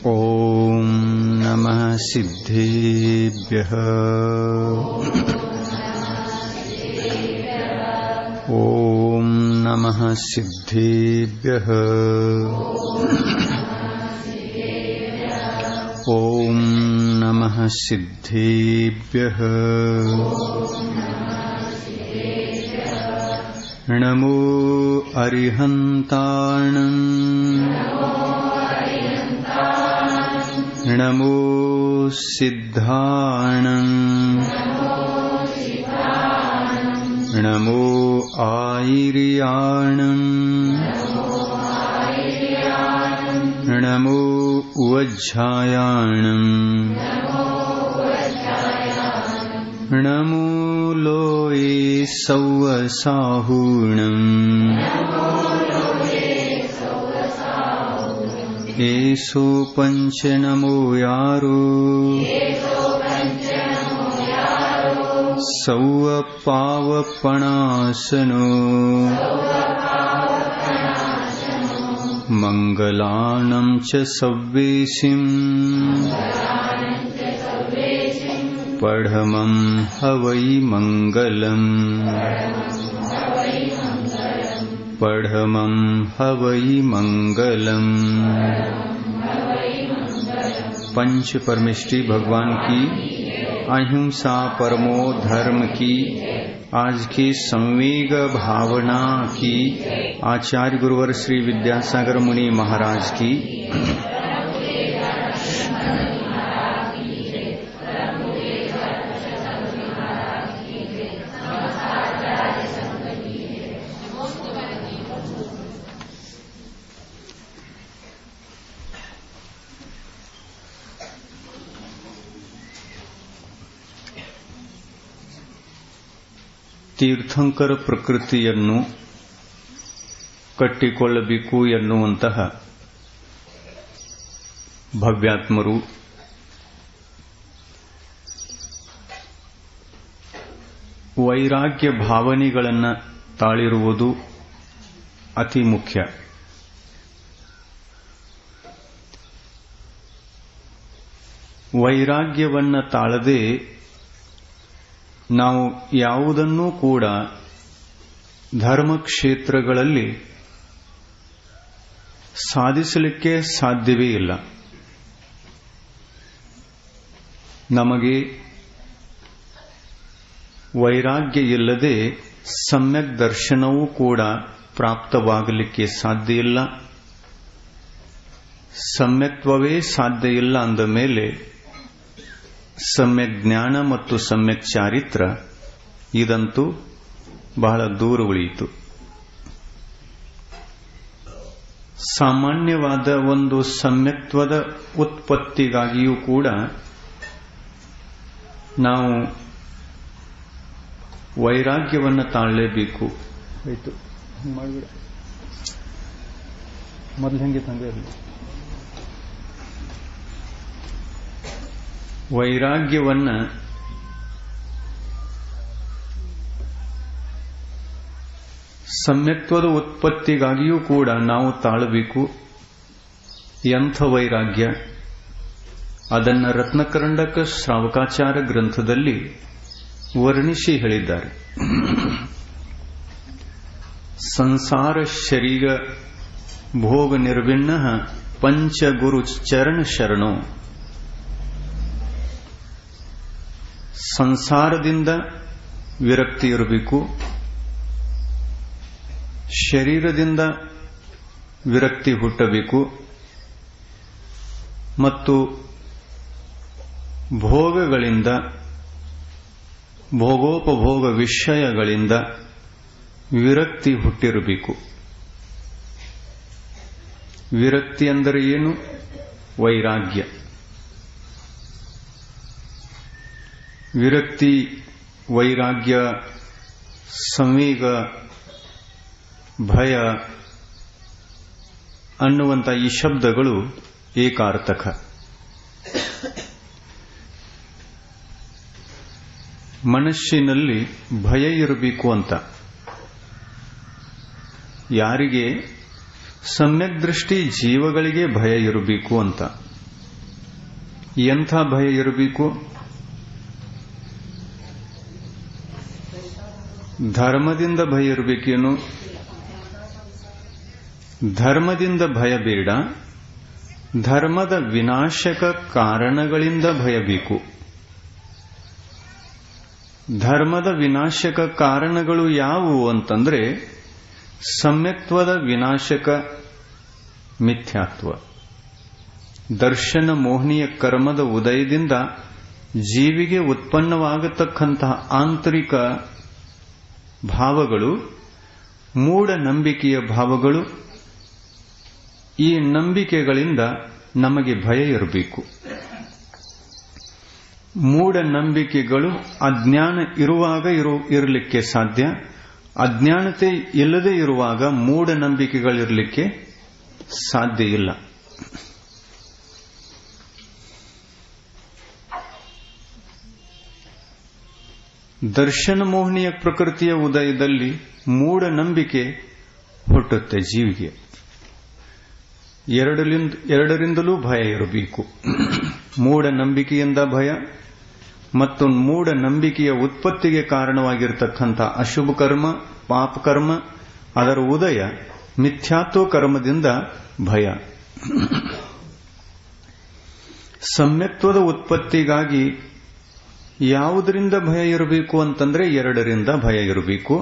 ॐ नमः सिद्धेभ्यः ॐ नमः सिद्धेभ्यः ॐ नमः सिद्धेभ्यः नमो अरिहन्ताणम् नमो सिद्धाणम् नमो आयिर्याणम् नमो वज्झायाणम् नमो लोये सौवसाहूणम् एषो पञ्च नमो यारो सौव पावपणासनो मङ्गलानं च सव्वेशिम् पढमं हवै मङ्गलम् पढमं हवै मङ्गलम् पंच परमेष्टि भगवान की अहिंसा परमो धर्म की आज की संवेग भावना की आचार्य गुरुवर श्री विद्यासागर मुनि महाराज की ತೀರ್ಥಂಕರ ಪ್ರಕೃತಿಯನ್ನು ಕಟ್ಟಿಕೊಳ್ಳಬೇಕು ಎನ್ನುವಂತಹ ಭವ್ಯಾತ್ಮರು ವೈರಾಗ್ಯ ಭಾವನೆಗಳನ್ನು ತಾಳಿರುವುದು ಅತಿ ಮುಖ್ಯ ವೈರಾಗ್ಯವನ್ನ ತಾಳದೆ ನಾವು ಯಾವುದನ್ನೂ ಕೂಡ ಧರ್ಮಕ್ಷೇತ್ರಗಳಲ್ಲಿ ಸಾಧಿಸಲಿಕ್ಕೆ ಸಾಧ್ಯವೇ ಇಲ್ಲ ನಮಗೆ ವೈರಾಗ್ಯ ಇಲ್ಲದೆ ಸಮ್ಯಕ್ ದರ್ಶನವೂ ಕೂಡ ಪ್ರಾಪ್ತವಾಗಲಿಕ್ಕೆ ಸಾಧ್ಯ ಇಲ್ಲ ಸಮ್ಯಕ್ತ್ವವೇ ಸಾಧ್ಯ ಇಲ್ಲ ಅಂದ ಮೇಲೆ ಸಮ್ಯಕ್ ಜ್ಞಾನ ಮತ್ತು ಸಮ್ಯಕ್ ಚಾರಿತ್ರ ಇದಂತೂ ಬಹಳ ದೂರ ಉಳಿಯಿತು ಸಾಮಾನ್ಯವಾದ ಒಂದು ಸಮ್ಯಕ್ತ್ವದ ಉತ್ಪತ್ತಿಗಾಗಿಯೂ ಕೂಡ ನಾವು ವೈರಾಗ್ಯವನ್ನು ತಾಳಲೇಬೇಕು ಆಯ್ತು ಮಾಡಿಬಿಡ ಮೊದಲು ಹೆಂಗೆ ತಂದೆ ವೈರಾಗ್ಯವನ್ನ ಸಮ್ಯಕ್ತ್ವದ ಉತ್ಪತ್ತಿಗಾಗಿಯೂ ಕೂಡ ನಾವು ತಾಳಬೇಕು ಎಂಥ ವೈರಾಗ್ಯ ಅದನ್ನ ರತ್ನಕರಂಡಕ ಶ್ರಾವಕಾಚಾರ ಗ್ರಂಥದಲ್ಲಿ ವರ್ಣಿಸಿ ಹೇಳಿದ್ದಾರೆ ಸಂಸಾರ ಶರೀರ ಭೋಗ ನಿರ್ವಿಣ್ಣ ಪಂಚಗುರು ಚರಣ ಶರಣೋ ಸಂಸಾರದಿಂದ ವಿರಕ್ತಿ ಇರಬೇಕು ಶರೀರದಿಂದ ವಿರಕ್ತಿ ಹುಟ್ಟಬೇಕು ಮತ್ತು ಭೋಗಗಳಿಂದ ಭೋಗೋಪಭೋಗ ವಿಷಯಗಳಿಂದ ವಿರಕ್ತಿ ಹುಟ್ಟಿರಬೇಕು ವಿರಕ್ತಿ ಅಂದರೆ ಏನು ವೈರಾಗ್ಯ ವಿರಕ್ತಿ ವೈರಾಗ್ಯ ಸಂವೇಗ ಭಯ ಅನ್ನುವಂಥ ಈ ಶಬ್ದಗಳು ಏಕಾರ್ಥಕ ಮನಸ್ಸಿನಲ್ಲಿ ಭಯ ಇರಬೇಕು ಅಂತ ಯಾರಿಗೆ ಸಮ್ಯಕ್ ದೃಷ್ಟಿ ಜೀವಗಳಿಗೆ ಭಯ ಇರಬೇಕು ಅಂತ ಎಂಥ ಭಯ ಇರಬೇಕು ಧರ್ಮದಿಂದ ಭಯ ಇರಬೇಕೇನು ಧರ್ಮದಿಂದ ಭಯ ಬೇಡ ಧರ್ಮದ ವಿನಾಶಕ ಕಾರಣಗಳಿಂದ ಭಯ ಬೇಕು ಧರ್ಮದ ವಿನಾಶಕ ಕಾರಣಗಳು ಯಾವುವು ಅಂತಂದ್ರೆ ಸಮ್ಯಕ್ತ್ವದ ವಿನಾಶಕ ಮಿಥ್ಯಾತ್ವ ದರ್ಶನ ಮೋಹನೀಯ ಕರ್ಮದ ಉದಯದಿಂದ ಜೀವಿಗೆ ಉತ್ಪನ್ನವಾಗತಕ್ಕಂತಹ ಆಂತರಿಕ ಭಾವಗಳು ಮೂಢನಂಬಿಕೆಯ ಭಾವಗಳು ಈ ನಂಬಿಕೆಗಳಿಂದ ನಮಗೆ ಭಯ ಇರಬೇಕು ಮೂಢನಂಬಿಕೆಗಳು ಅಜ್ಞಾನ ಇರುವಾಗ ಇರು ಇರಲಿಕ್ಕೆ ಸಾಧ್ಯ ಅಜ್ಞಾನತೆ ಇಲ್ಲದೆ ಇರುವಾಗ ಮೂಢನಂಬಿಕೆಗಳಿರಲಿಕ್ಕೆ ಸಾಧ್ಯ ಇಲ್ಲ ದರ್ಶನ ಮೋಹನೀಯ ಪ್ರಕೃತಿಯ ಉದಯದಲ್ಲಿ ಮೂಢನಂಬಿಕೆ ಹುಟ್ಟುತ್ತೆ ಜೀವಿಗೆ ಎರಡರಿಂದ ಎರಡರಿಂದಲೂ ಭಯ ಇರಬೇಕು ಮೂಢನಂಬಿಕೆಯಿಂದ ಭಯ ಮತ್ತು ಮೂಢನಂಬಿಕೆಯ ಉತ್ಪತ್ತಿಗೆ ಕಾರಣವಾಗಿರತಕ್ಕಂಥ ಅಶುಭ ಕರ್ಮ ಪಾಪ ಕರ್ಮ ಅದರ ಉದಯ ಮಿಥ್ಯಾತ್ವ ಕರ್ಮದಿಂದ ಭಯ ಸಮ್ಯಕ್ತ್ವದ ಉತ್ಪತ್ತಿಗಾಗಿ ಯಾವುದರಿಂದ ಭಯ ಇರಬೇಕು ಅಂತಂದ್ರೆ ಎರಡರಿಂದ ಭಯ ಇರಬೇಕು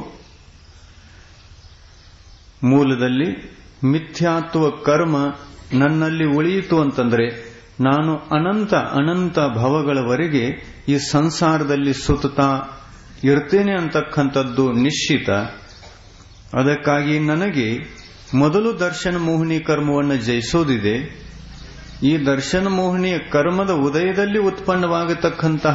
ಮೂಲದಲ್ಲಿ ಮಿಥ್ಯಾತ್ವ ಕರ್ಮ ನನ್ನಲ್ಲಿ ಉಳಿಯಿತು ಅಂತಂದ್ರೆ ನಾನು ಅನಂತ ಅನಂತ ಭವಗಳವರೆಗೆ ಈ ಸಂಸಾರದಲ್ಲಿ ಸುತ್ತುತ್ತಾ ಇರ್ತೇನೆ ಅಂತಕ್ಕಂಥದ್ದು ನಿಶ್ಚಿತ ಅದಕ್ಕಾಗಿ ನನಗೆ ಮೊದಲು ದರ್ಶನ ಮೋಹಿನಿ ಕರ್ಮವನ್ನು ಜಯಿಸೋದಿದೆ ಈ ದರ್ಶನ ಮೋಹಿನಿಯ ಕರ್ಮದ ಉದಯದಲ್ಲಿ ಉತ್ಪನ್ನವಾಗತಕ್ಕಂತಹ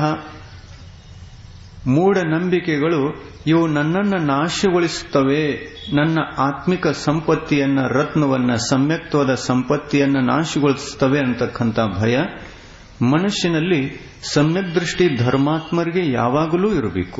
ಮೂಢನಂಬಿಕೆಗಳು ಇವು ನನ್ನನ್ನು ನಾಶಗೊಳಿಸುತ್ತವೆ ನನ್ನ ಆತ್ಮಿಕ ಸಂಪತ್ತಿಯನ್ನ ರತ್ನವನ್ನ ಸಮ್ಯಕ್ತ್ವದ ಸಂಪತ್ತಿಯನ್ನ ನಾಶಗೊಳಿಸುತ್ತವೆ ಅಂತಕ್ಕಂಥ ಭಯ ಮನುಷ್ಯನಲ್ಲಿ ಸಮ್ಯಕ್ ದೃಷ್ಟಿ ಧರ್ಮಾತ್ಮರಿಗೆ ಯಾವಾಗಲೂ ಇರಬೇಕು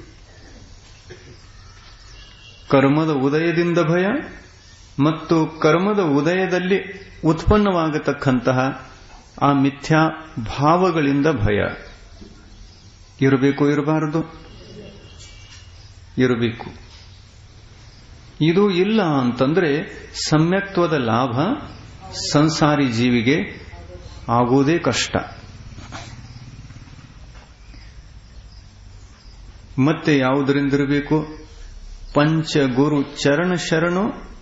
ಕರ್ಮದ ಉದಯದಿಂದ ಭಯ ಮತ್ತು ಕರ್ಮದ ಉದಯದಲ್ಲಿ ಉತ್ಪನ್ನವಾಗತಕ್ಕಂತಹ ಆ ಮಿಥ್ಯಾ ಭಾವಗಳಿಂದ ಭಯ ಇರಬೇಕು ಇರಬಾರದು ಇರಬೇಕು ಇದು ಇಲ್ಲ ಅಂತಂದ್ರೆ ಸಮ್ಯಕ್ತ್ವದ ಲಾಭ ಸಂಸಾರಿ ಜೀವಿಗೆ ಆಗುವುದೇ ಕಷ್ಟ ಮತ್ತೆ ಯಾವುದರಿಂದಿರಬೇಕು ಪಂಚಗುರು ಚರಣ ಶರಣು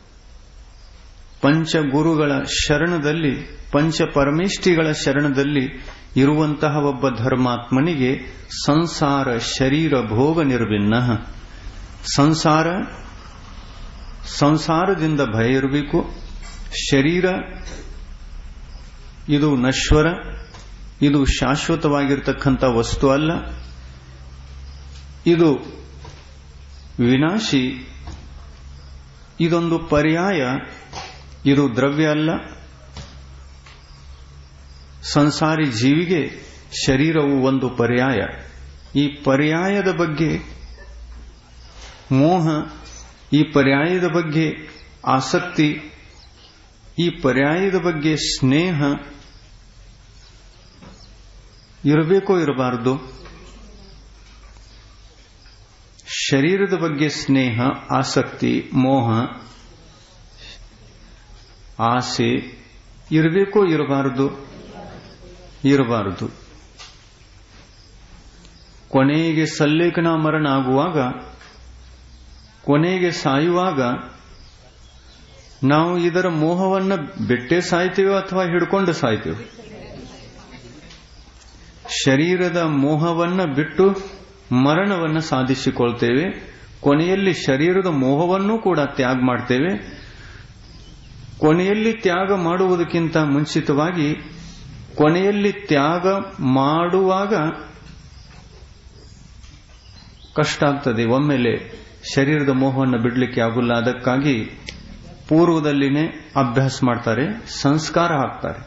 ಪಂಚಗುರುಗಳ ಶರಣದಲ್ಲಿ ಪಂಚ ಪರಮೇಷ್ಠಿಗಳ ಶರಣದಲ್ಲಿ ಇರುವಂತಹ ಒಬ್ಬ ಧರ್ಮಾತ್ಮನಿಗೆ ಸಂಸಾರ ಶರೀರ ಭೋಗ ನಿರ್ವಿನ್ನ ಸಂಸಾರ ಸಂಸಾರದಿಂದ ಭಯ ಇರಬೇಕು ಶರೀರ ಇದು ನಶ್ವರ ಇದು ಶಾಶ್ವತವಾಗಿರ್ತಕ್ಕಂಥ ವಸ್ತು ಅಲ್ಲ ಇದು ವಿನಾಶಿ ಇದೊಂದು ಪರ್ಯಾಯ ಇದು ದ್ರವ್ಯ ಅಲ್ಲ ಸಂಸಾರಿ ಜೀವಿಗೆ ಶರೀರವು ಒಂದು ಪರ್ಯಾಯ ಈ ಪರ್ಯಾಯದ ಬಗ್ಗೆ ಮೋಹ ಈ ಪರ್ಯಾಯದ ಬಗ್ಗೆ ಆಸಕ್ತಿ ಈ ಪರ್ಯಾಯದ ಬಗ್ಗೆ ಸ್ನೇಹ ಇರಬೇಕೋ ಇರಬಾರದು ಶರೀರದ ಬಗ್ಗೆ ಸ್ನೇಹ ಆಸಕ್ತಿ ಮೋಹ ಆಸೆ ಇರಬೇಕೋ ಇರಬಾರದು ಇರಬಾರದು ಕೊನೆಗೆ ಸಲ್ಲೇಖನ ಮರಣ ಆಗುವಾಗ ಕೊನೆಗೆ ಸಾಯುವಾಗ ನಾವು ಇದರ ಮೋಹವನ್ನ ಬಿಟ್ಟೇ ಸಾಯ್ತೇವೆ ಅಥವಾ ಹಿಡ್ಕೊಂಡು ಸಾಯ್ತೇವೆ ಶರೀರದ ಮೋಹವನ್ನ ಬಿಟ್ಟು ಮರಣವನ್ನ ಸಾಧಿಸಿಕೊಳ್ತೇವೆ ಕೊನೆಯಲ್ಲಿ ಶರೀರದ ಮೋಹವನ್ನೂ ಕೂಡ ತ್ಯಾಗ ಮಾಡ್ತೇವೆ ಕೊನೆಯಲ್ಲಿ ತ್ಯಾಗ ಮಾಡುವುದಕ್ಕಿಂತ ಮುಂಚಿತವಾಗಿ ಕೊನೆಯಲ್ಲಿ ತ್ಯಾಗ ಮಾಡುವಾಗ ಕಷ್ಟ ಆಗ್ತದೆ ಒಮ್ಮೆಲೆ ಶರೀರದ ಮೋಹವನ್ನು ಬಿಡಲಿಕ್ಕೆ ಆಗುಲ್ಲ ಅದಕ್ಕಾಗಿ ಪೂರ್ವದಲ್ಲಿನೇ ಅಭ್ಯಾಸ ಮಾಡ್ತಾರೆ ಸಂಸ್ಕಾರ ಹಾಕ್ತಾರೆ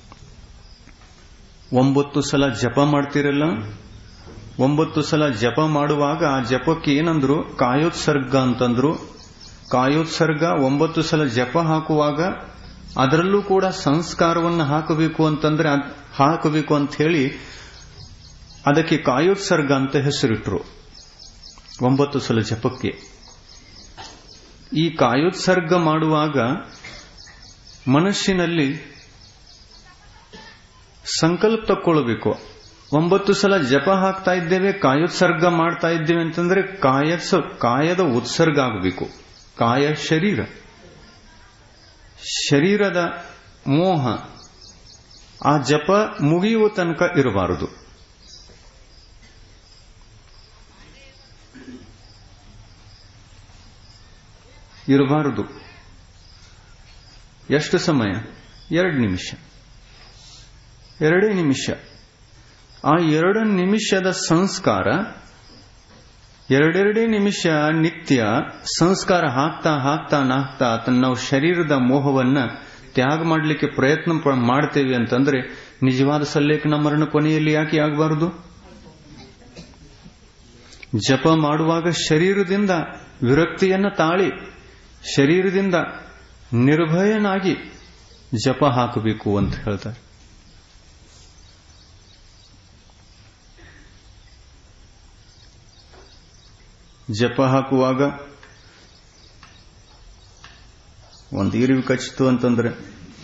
ಒಂಬತ್ತು ಸಲ ಜಪ ಮಾಡ್ತಿರಲ್ಲ ಒಂಬತ್ತು ಸಲ ಜಪ ಮಾಡುವಾಗ ಆ ಜಪಕ್ಕೆ ಏನಂದ್ರು ಕಾಯೋತ್ಸರ್ಗ ಅಂತಂದ್ರು ಕಾಯೋತ್ಸರ್ಗ ಒಂಬತ್ತು ಸಲ ಜಪ ಹಾಕುವಾಗ ಅದರಲ್ಲೂ ಕೂಡ ಸಂಸ್ಕಾರವನ್ನು ಹಾಕಬೇಕು ಅಂತಂದ್ರೆ ಹಾಕಬೇಕು ಅಂತ ಹೇಳಿ ಅದಕ್ಕೆ ಕಾಯೋತ್ಸರ್ಗ ಅಂತ ಹೆಸರಿಟ್ರು ಒಂಬತ್ತು ಸಲ ಜಪಕ್ಕೆ ಈ ಕಾಯೋತ್ಸರ್ಗ ಮಾಡುವಾಗ ಮನಸ್ಸಿನಲ್ಲಿ ಸಂಕಲ್ಪ ತಕ್ಕೊಳ್ಬೇಕು ಒಂಬತ್ತು ಸಲ ಜಪ ಹಾಕ್ತಾ ಇದ್ದೇವೆ ಕಾಯೋತ್ಸರ್ಗ ಮಾಡ್ತಾ ಇದ್ದೇವೆ ಅಂತಂದ್ರೆ ಕಾಯ ಕಾಯದ ಉತ್ಸರ್ಗ ಆಗಬೇಕು ಕಾಯ ಶರೀರ ಶರೀರದ ಮೋಹ ಆ ಜಪ ಮುಗಿಯುವ ತನಕ ಇರಬಾರದು ಇರಬಾರದು ಎಷ್ಟು ಸಮಯ ಎರಡು ನಿಮಿಷ ಎರಡೇ ನಿಮಿಷ ಆ ಎರಡು ನಿಮಿಷದ ಸಂಸ್ಕಾರ ಎರಡೆರಡೇ ನಿಮಿಷ ನಿತ್ಯ ಸಂಸ್ಕಾರ ಹಾಕ್ತಾ ಹಾಕ್ತಾ ನಾಕ್ತಾ ನಾವು ಶರೀರದ ಮೋಹವನ್ನ ತ್ಯಾಗ ಮಾಡಲಿಕ್ಕೆ ಪ್ರಯತ್ನ ಮಾಡ್ತೇವೆ ಅಂತಂದ್ರೆ ನಿಜವಾದ ಸಲ್ಲೇಖನ ಮರಣ ಕೊನೆಯಲ್ಲಿ ಯಾಕೆ ಆಗಬಾರದು ಜಪ ಮಾಡುವಾಗ ಶರೀರದಿಂದ ವಿರಕ್ತಿಯನ್ನ ತಾಳಿ ಶರೀರದಿಂದ ನಿರ್ಭಯನಾಗಿ ಜಪ ಹಾಕಬೇಕು ಅಂತ ಹೇಳ್ತಾರೆ ಜಪ ಹಾಕುವಾಗ ಒಂದು ಇರಿವು ಕಚ್ಚಿತು ಅಂತಂದ್ರೆ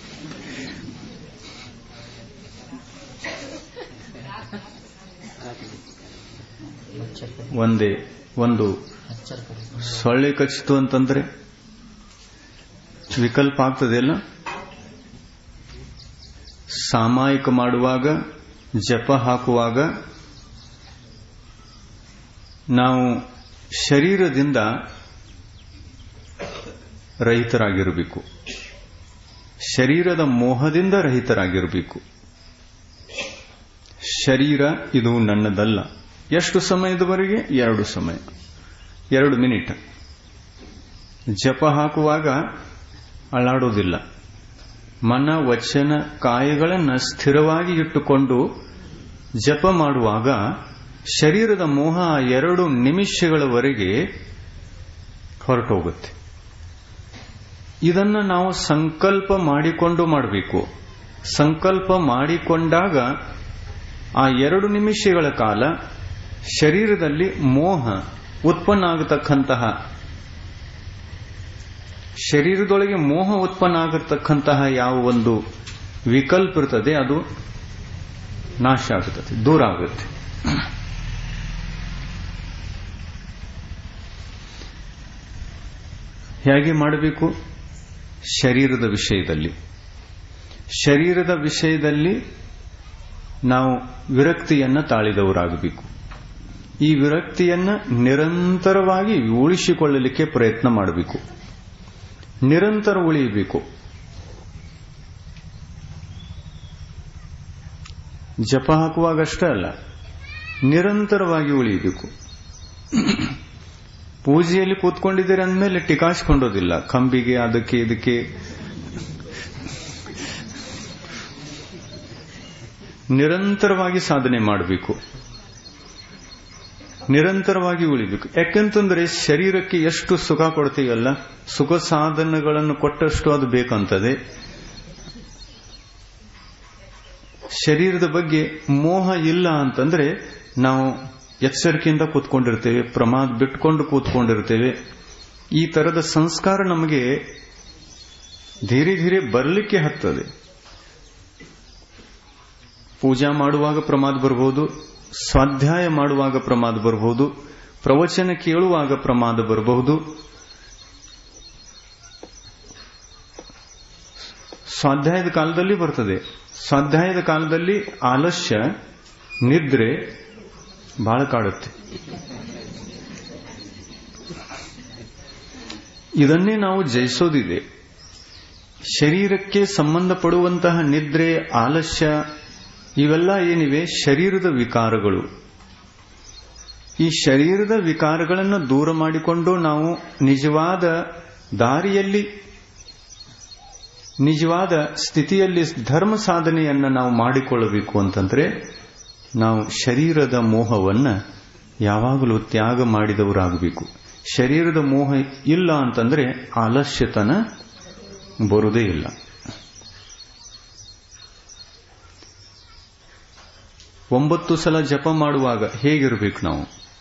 ಒಂದೇ ಒಂದು ಸೊಳ್ಳೆ ಕಚ್ಚಿತು ಅಂತಂದ್ರೆ ವಿಕಲ್ಪ ಆಗ್ತದೆಲ್ಲ ಸಾಮಾಯಿಕ ಮಾಡುವಾಗ ಜಪ ಹಾಕುವಾಗ ನಾವು ಶರೀರದಿಂದ ರಹಿತರಾಗಿರಬೇಕು ಶರೀರದ ಮೋಹದಿಂದ ರಹಿತರಾಗಿರಬೇಕು ಶರೀರ ಇದು ನನ್ನದಲ್ಲ ಎಷ್ಟು ಸಮಯದವರೆಗೆ ಎರಡು ಸಮಯ ಎರಡು ಮಿನಿಟ್ ಜಪ ಹಾಕುವಾಗ ಅಳ್ಳಾಡೋದಿಲ್ಲ ಮನ ವಚನ ಕಾಯಗಳನ್ನು ಸ್ಥಿರವಾಗಿ ಇಟ್ಟುಕೊಂಡು ಜಪ ಮಾಡುವಾಗ ಶರೀರದ ಮೋಹ ಎರಡು ನಿಮಿಷಗಳವರೆಗೆ ಹೊರಟೋಗುತ್ತೆ ಇದನ್ನು ನಾವು ಸಂಕಲ್ಪ ಮಾಡಿಕೊಂಡು ಮಾಡಬೇಕು ಸಂಕಲ್ಪ ಮಾಡಿಕೊಂಡಾಗ ಆ ಎರಡು ನಿಮಿಷಗಳ ಕಾಲ ಶರೀರದಲ್ಲಿ ಮೋಹ ಉತ್ಪನ್ನ ಆಗತಕ್ಕಂತಹ ಶರೀರದೊಳಗೆ ಮೋಹ ಉತ್ಪನ್ನ ಆಗಿರ್ತಕ್ಕಂತಹ ಯಾವ ಒಂದು ವಿಕಲ್ಪ ಇರ್ತದೆ ಅದು ನಾಶ ಆಗುತ್ತದೆ ದೂರ ಆಗುತ್ತೆ ಹೇಗೆ ಮಾಡಬೇಕು ಶರೀರದ ವಿಷಯದಲ್ಲಿ ಶರೀರದ ವಿಷಯದಲ್ಲಿ ನಾವು ವಿರಕ್ತಿಯನ್ನ ತಾಳಿದವರಾಗಬೇಕು ಈ ವಿರಕ್ತಿಯನ್ನ ನಿರಂತರವಾಗಿ ಉಳಿಸಿಕೊಳ್ಳಲಿಕ್ಕೆ ಪ್ರಯತ್ನ ಮಾಡಬೇಕು ನಿರಂತರ ಉಳಿಯಬೇಕು ಜಪ ಹಾಕುವಾಗ ಅಷ್ಟೇ ಅಲ್ಲ ನಿರಂತರವಾಗಿ ಉಳಿಯಬೇಕು ಪೂಜೆಯಲ್ಲಿ ಕೂತ್ಕೊಂಡಿದ್ದೀರಿ ಅಂದಮೇಲೆ ಟಿಕಾಯಿಸ್ಕೊಂಡೋದಿಲ್ಲ ಕಂಬಿಗೆ ಅದಕ್ಕೆ ಇದಕ್ಕೆ ನಿರಂತರವಾಗಿ ಸಾಧನೆ ಮಾಡಬೇಕು ನಿರಂತರವಾಗಿ ಉಳಿಬೇಕು ಯಾಕೆಂತಂದ್ರೆ ಶರೀರಕ್ಕೆ ಎಷ್ಟು ಸುಖ ಕೊಡ್ತೀವಲ್ಲ ಸುಖ ಸಾಧನಗಳನ್ನು ಕೊಟ್ಟಷ್ಟು ಅದು ಬೇಕಂತದೆ ಶರೀರದ ಬಗ್ಗೆ ಮೋಹ ಇಲ್ಲ ಅಂತಂದ್ರೆ ನಾವು ಎಚ್ಚರಿಕೆಯಿಂದ ಕೂತ್ಕೊಂಡಿರ್ತೇವೆ ಪ್ರಮಾದ ಬಿಟ್ಕೊಂಡು ಕೂತ್ಕೊಂಡಿರ್ತೇವೆ ಈ ತರದ ಸಂಸ್ಕಾರ ನಮಗೆ ಧೀರೆ ಧೀರೆ ಬರಲಿಕ್ಕೆ ಹತ್ತದೆ ಪೂಜಾ ಮಾಡುವಾಗ ಪ್ರಮಾದ ಬರಬಹುದು ಸ್ವಾಧ್ಯಾಯ ಮಾಡುವಾಗ ಪ್ರಮಾದ ಬರಬಹುದು ಪ್ರವಚನ ಕೇಳುವಾಗ ಪ್ರಮಾದ ಬರಬಹುದು ಸ್ವಾಧ್ಯಾಯದ ಕಾಲದಲ್ಲಿ ಬರ್ತದೆ ಸ್ವಾಧ್ಯಾಯದ ಕಾಲದಲ್ಲಿ ಆಲಸ್ಯ ನಿದ್ರೆ ಬಹಳ ಕಾಡುತ್ತೆ ಇದನ್ನೇ ನಾವು ಜಯಿಸೋದಿದೆ ಶರೀರಕ್ಕೆ ಸಂಬಂಧಪಡುವಂತಹ ನಿದ್ರೆ ಆಲಸ್ಯ ಇವೆಲ್ಲ ಏನಿವೆ ಶರೀರದ ವಿಕಾರಗಳು ಈ ಶರೀರದ ವಿಕಾರಗಳನ್ನು ದೂರ ಮಾಡಿಕೊಂಡು ನಾವು ನಿಜವಾದ ದಾರಿಯಲ್ಲಿ ನಿಜವಾದ ಸ್ಥಿತಿಯಲ್ಲಿ ಧರ್ಮ ಸಾಧನೆಯನ್ನ ನಾವು ಮಾಡಿಕೊಳ್ಳಬೇಕು ಅಂತಂದ್ರೆ ನಾವು ಶರೀರದ ಮೋಹವನ್ನ ಯಾವಾಗಲೂ ತ್ಯಾಗ ಮಾಡಿದವರಾಗಬೇಕು ಶರೀರದ ಮೋಹ ಇಲ್ಲ ಅಂತಂದ್ರೆ ಆಲಸ್ಯತನ ಬರುವುದೇ ಇಲ್ಲ ಒಂಬತ್ತು ಸಲ ಜಪ ಮಾಡುವಾಗ ಹೇಗಿರ್ಬೇಕು ನಾವು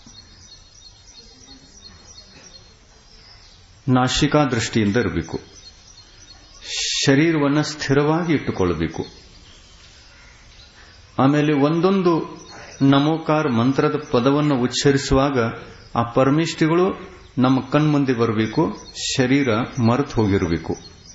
ನಾಶಿಕಾ ದೃಷ್ಟಿಯಿಂದ ಇರಬೇಕು ಶರೀರವನ್ನು ಸ್ಥಿರವಾಗಿ ಇಟ್ಟುಕೊಳ್ಳಬೇಕು ಆಮೇಲೆ ಒಂದೊಂದು ನಮೋಕಾರ ಮಂತ್ರದ ಪದವನ್ನು ಉಚ್ಚರಿಸುವಾಗ ಆ ಪರಮಿಷ್ಟಿಗಳು ನಮ್ಮ ಕಣ್ಮುಂದೆ ಬರಬೇಕು ಶರೀರ ಮರೆತು ಹೋಗಿರಬೇಕು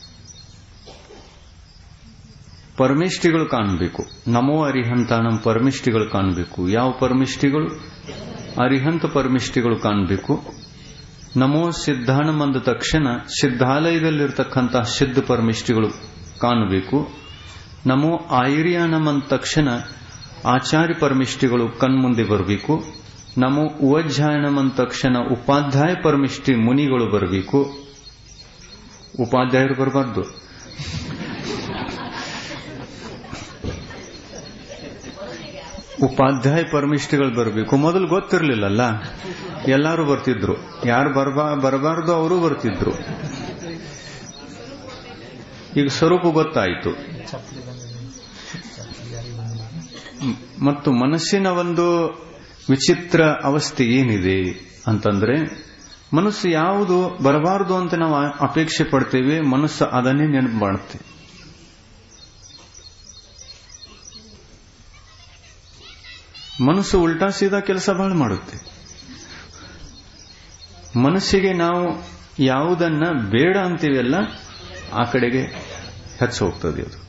ಪರಮಿಷ್ಟಿಗಳು ಕಾಣಬೇಕು ನಮೋ ಅರಿಹಂತ ನಮ್ಮ ಪರಮಿಷ್ಟಿಗಳು ಕಾಣಬೇಕು ಯಾವ ಪರಮಿಷ್ಟಿಗಳು ಅರಿಹಂತ ಪರಮಿಷ್ಟಿಗಳು ಕಾಣಬೇಕು ನಮೋ ಸಿದ್ಧಾನಂ ಅಂದ ತಕ್ಷಣ ಸಿದ್ಧಾಲಯದಲ್ಲಿರ್ತಕ್ಕಂತಹ ಸಿದ್ಧ ಪರಮಿಷ್ಟಿಗಳು ಕಾಣಬೇಕು ನಮೋ ಆಯಿರಿಯಾನಂ ಅಂದ ತಕ್ಷಣ ಆಚಾರ್ಯ ಪರಮಿಷ್ಟಿಗಳು ಕಣ್ಮುಂದೆ ಬರಬೇಕು ನಮೋ ಉವಜ್ಜಾಯನಂ ಅಂದ ತಕ್ಷಣ ಉಪಾಧ್ಯಾಯ ಪರಮಿಷ್ಟಿ ಮುನಿಗಳು ಬರಬೇಕು ಉಪಾಧ್ಯಾಯರು ಬರಬಾರ್ದು ಉಪಾಧ್ಯಾಯ ಪರಮಿಷ್ಟಿಗಳು ಬರಬೇಕು ಮೊದಲು ಗೊತ್ತಿರಲಿಲ್ಲಲ್ಲ ಎಲ್ಲರೂ ಬರ್ತಿದ್ರು ಯಾರು ಬರಬಾ ಬರಬಾರ್ದು ಅವರು ಬರ್ತಿದ್ರು ಈಗ ಸ್ವರೂಪ ಗೊತ್ತಾಯಿತು ಮತ್ತು ಮನಸ್ಸಿನ ಒಂದು ವಿಚಿತ್ರ ಅವಸ್ಥೆ ಏನಿದೆ ಅಂತಂದ್ರೆ ಮನಸ್ಸು ಯಾವುದು ಬರಬಾರದು ಅಂತ ನಾವು ಅಪೇಕ್ಷೆ ಪಡ್ತೇವೆ ಮನಸ್ಸು ಅದನ್ನೇ ನೆನಪು ಮಾಡುತ್ತೆ ಮನಸ್ಸು ಉಲ್ಟಾ ಸೀದಾ ಕೆಲಸ ಬಹಳ ಮಾಡುತ್ತೆ ಮನಸ್ಸಿಗೆ ನಾವು ಯಾವುದನ್ನ ಬೇಡ ಅಂತೀವಲ್ಲ ಆ ಕಡೆಗೆ ಹೆಚ್ಚು ಹೋಗ್ತದೆ ಅದು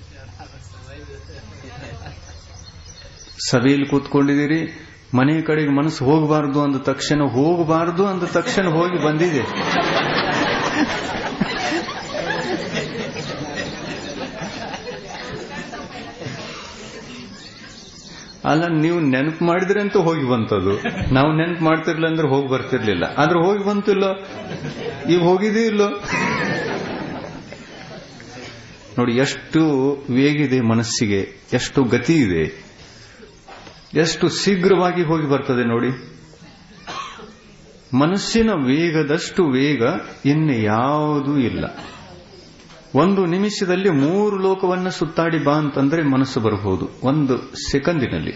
ಸಭೆಯಲ್ಲಿ ಕೂತ್ಕೊಂಡಿದ್ದೀರಿ ಮನೆ ಕಡೆಗೆ ಮನಸ್ಸು ಹೋಗಬಾರ್ದು ಅಂದ ತಕ್ಷಣ ಹೋಗಬಾರ್ದು ಅಂದ ತಕ್ಷಣ ಹೋಗಿ ಬಂದಿದೆ ಅಲ್ಲ ನೀವು ನೆನಪು ಮಾಡಿದ್ರೆ ಅಂತೂ ಹೋಗಿ ಬಂತದು ನಾವು ನೆನಪು ಮಾಡ್ತಿರ್ಲಿಲ್ಲ ಅಂದ್ರೆ ಹೋಗಿ ಬರ್ತಿರ್ಲಿಲ್ಲ ಆದ್ರೆ ಹೋಗಿ ಬಂತಿಲ್ಲೋ ಈಗ ಹೋಗಿದೀ ಇಲ್ಲೋ ನೋಡಿ ಎಷ್ಟು ವೇಗಿದೆ ಮನಸ್ಸಿಗೆ ಎಷ್ಟು ಗತಿ ಇದೆ ಎಷ್ಟು ಶೀಘ್ರವಾಗಿ ಹೋಗಿ ಬರ್ತದೆ ನೋಡಿ ಮನಸ್ಸಿನ ವೇಗದಷ್ಟು ವೇಗ ಇನ್ನು ಯಾವುದೂ ಇಲ್ಲ ಒಂದು ನಿಮಿಷದಲ್ಲಿ ಮೂರು ಲೋಕವನ್ನು ಸುತ್ತಾಡಿ ಬಾ ಅಂತಂದ್ರೆ ಮನಸ್ಸು ಬರಬಹುದು ಒಂದು ಸೆಕೆಂಡಿನಲ್ಲಿ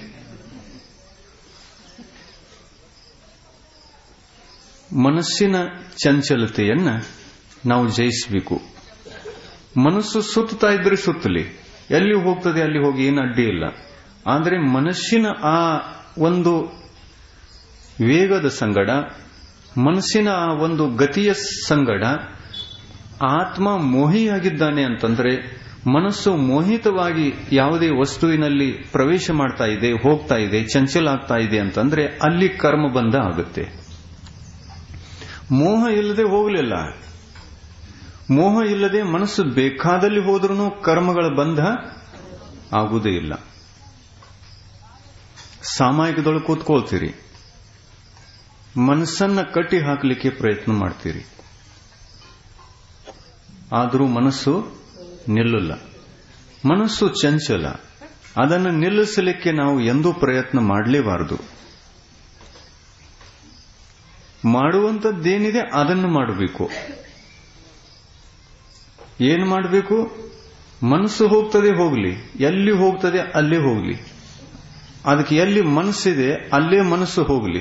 ಮನಸ್ಸಿನ ಚಂಚಲತೆಯನ್ನ ನಾವು ಜಯಿಸಬೇಕು ಮನಸ್ಸು ಸುತ್ತಾ ಇದ್ರೆ ಸುತ್ತಲಿ ಎಲ್ಲಿ ಹೋಗ್ತದೆ ಅಲ್ಲಿ ಹೋಗಿ ಏನು ಅಡ್ಡಿ ಇಲ್ಲ ಆದರೆ ಮನಸ್ಸಿನ ಆ ಒಂದು ವೇಗದ ಸಂಗಡ ಮನಸ್ಸಿನ ಆ ಒಂದು ಗತಿಯ ಸಂಗಡ ಆತ್ಮ ಮೋಹಿಯಾಗಿದ್ದಾನೆ ಅಂತಂದ್ರೆ ಮನಸ್ಸು ಮೋಹಿತವಾಗಿ ಯಾವುದೇ ವಸ್ತುವಿನಲ್ಲಿ ಪ್ರವೇಶ ಮಾಡ್ತಾ ಇದೆ ಹೋಗ್ತಾ ಇದೆ ಚಂಚಲ ಆಗ್ತಾ ಇದೆ ಅಂತಂದ್ರೆ ಅಲ್ಲಿ ಕರ್ಮ ಬಂಧ ಆಗುತ್ತೆ ಮೋಹ ಇಲ್ಲದೆ ಹೋಗಲಿಲ್ಲ ಮೋಹ ಇಲ್ಲದೆ ಮನಸ್ಸು ಬೇಕಾದಲ್ಲಿ ಹೋದ್ರೂ ಕರ್ಮಗಳ ಬಂಧ ಆಗುವುದೇ ಇಲ್ಲ ಸಾಮಾಯಿಕದೊಳಗೆ ಕೂತ್ಕೊಳ್ತೀರಿ ಮನಸ್ಸನ್ನ ಕಟ್ಟಿ ಹಾಕಲಿಕ್ಕೆ ಪ್ರಯತ್ನ ಮಾಡ್ತೀರಿ ಆದರೂ ಮನಸ್ಸು ನಿಲ್ಲಲ್ಲ ಮನಸ್ಸು ಚಂಚಲ ಅದನ್ನು ನಿಲ್ಲಿಸಲಿಕ್ಕೆ ನಾವು ಎಂದೂ ಪ್ರಯತ್ನ ಮಾಡಲೇಬಾರದು ಮಾಡುವಂಥದ್ದೇನಿದೆ ಅದನ್ನು ಮಾಡಬೇಕು ಏನು ಮಾಡಬೇಕು ಮನಸ್ಸು ಹೋಗ್ತದೆ ಹೋಗಲಿ ಎಲ್ಲಿ ಹೋಗ್ತದೆ ಅಲ್ಲೇ ಹೋಗಲಿ ಅದಕ್ಕೆ ಎಲ್ಲಿ ಮನಸ್ಸಿದೆ ಅಲ್ಲೇ ಮನಸ್ಸು ಹೋಗಲಿ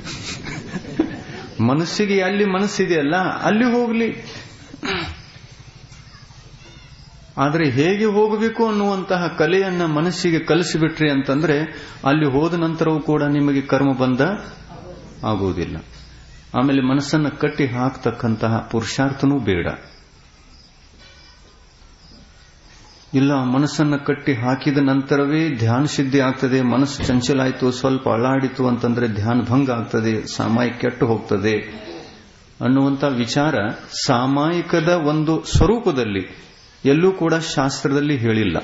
ಮನಸ್ಸಿಗೆ ಎಲ್ಲಿ ಮನಸ್ಸಿದೆಯಲ್ಲ ಅಲ್ಲಿ ಹೋಗಲಿ ಆದರೆ ಹೇಗೆ ಹೋಗಬೇಕು ಅನ್ನುವಂತಹ ಕಲೆಯನ್ನ ಮನಸ್ಸಿಗೆ ಕಲಿಸಿಬಿಟ್ರಿ ಅಂತಂದ್ರೆ ಅಲ್ಲಿ ಹೋದ ನಂತರವೂ ಕೂಡ ನಿಮಗೆ ಕರ್ಮ ಬಂಧ ಆಗುವುದಿಲ್ಲ ಆಮೇಲೆ ಮನಸ್ಸನ್ನು ಕಟ್ಟಿ ಹಾಕ್ತಕ್ಕಂತಹ ಪುರುಷಾರ್ಥನೂ ಬೇಡ ಇಲ್ಲ ಮನಸ್ಸನ್ನ ಕಟ್ಟಿ ಹಾಕಿದ ನಂತರವೇ ಧ್ಯಾನ ಸಿದ್ಧಿ ಆಗ್ತದೆ ಮನಸ್ಸು ಚಂಚಲಾಯಿತು ಸ್ವಲ್ಪ ಅಳಾಡಿತು ಅಂತಂದ್ರೆ ಧ್ಯಾನ ಭಂಗ ಆಗ್ತದೆ ಸಾಮಾಯಿಕ ಕೆಟ್ಟು ಹೋಗ್ತದೆ ಅನ್ನುವಂಥ ವಿಚಾರ ಸಾಮಾಯಿಕದ ಒಂದು ಸ್ವರೂಪದಲ್ಲಿ ಎಲ್ಲೂ ಕೂಡ ಶಾಸ್ತ್ರದಲ್ಲಿ ಹೇಳಿಲ್ಲ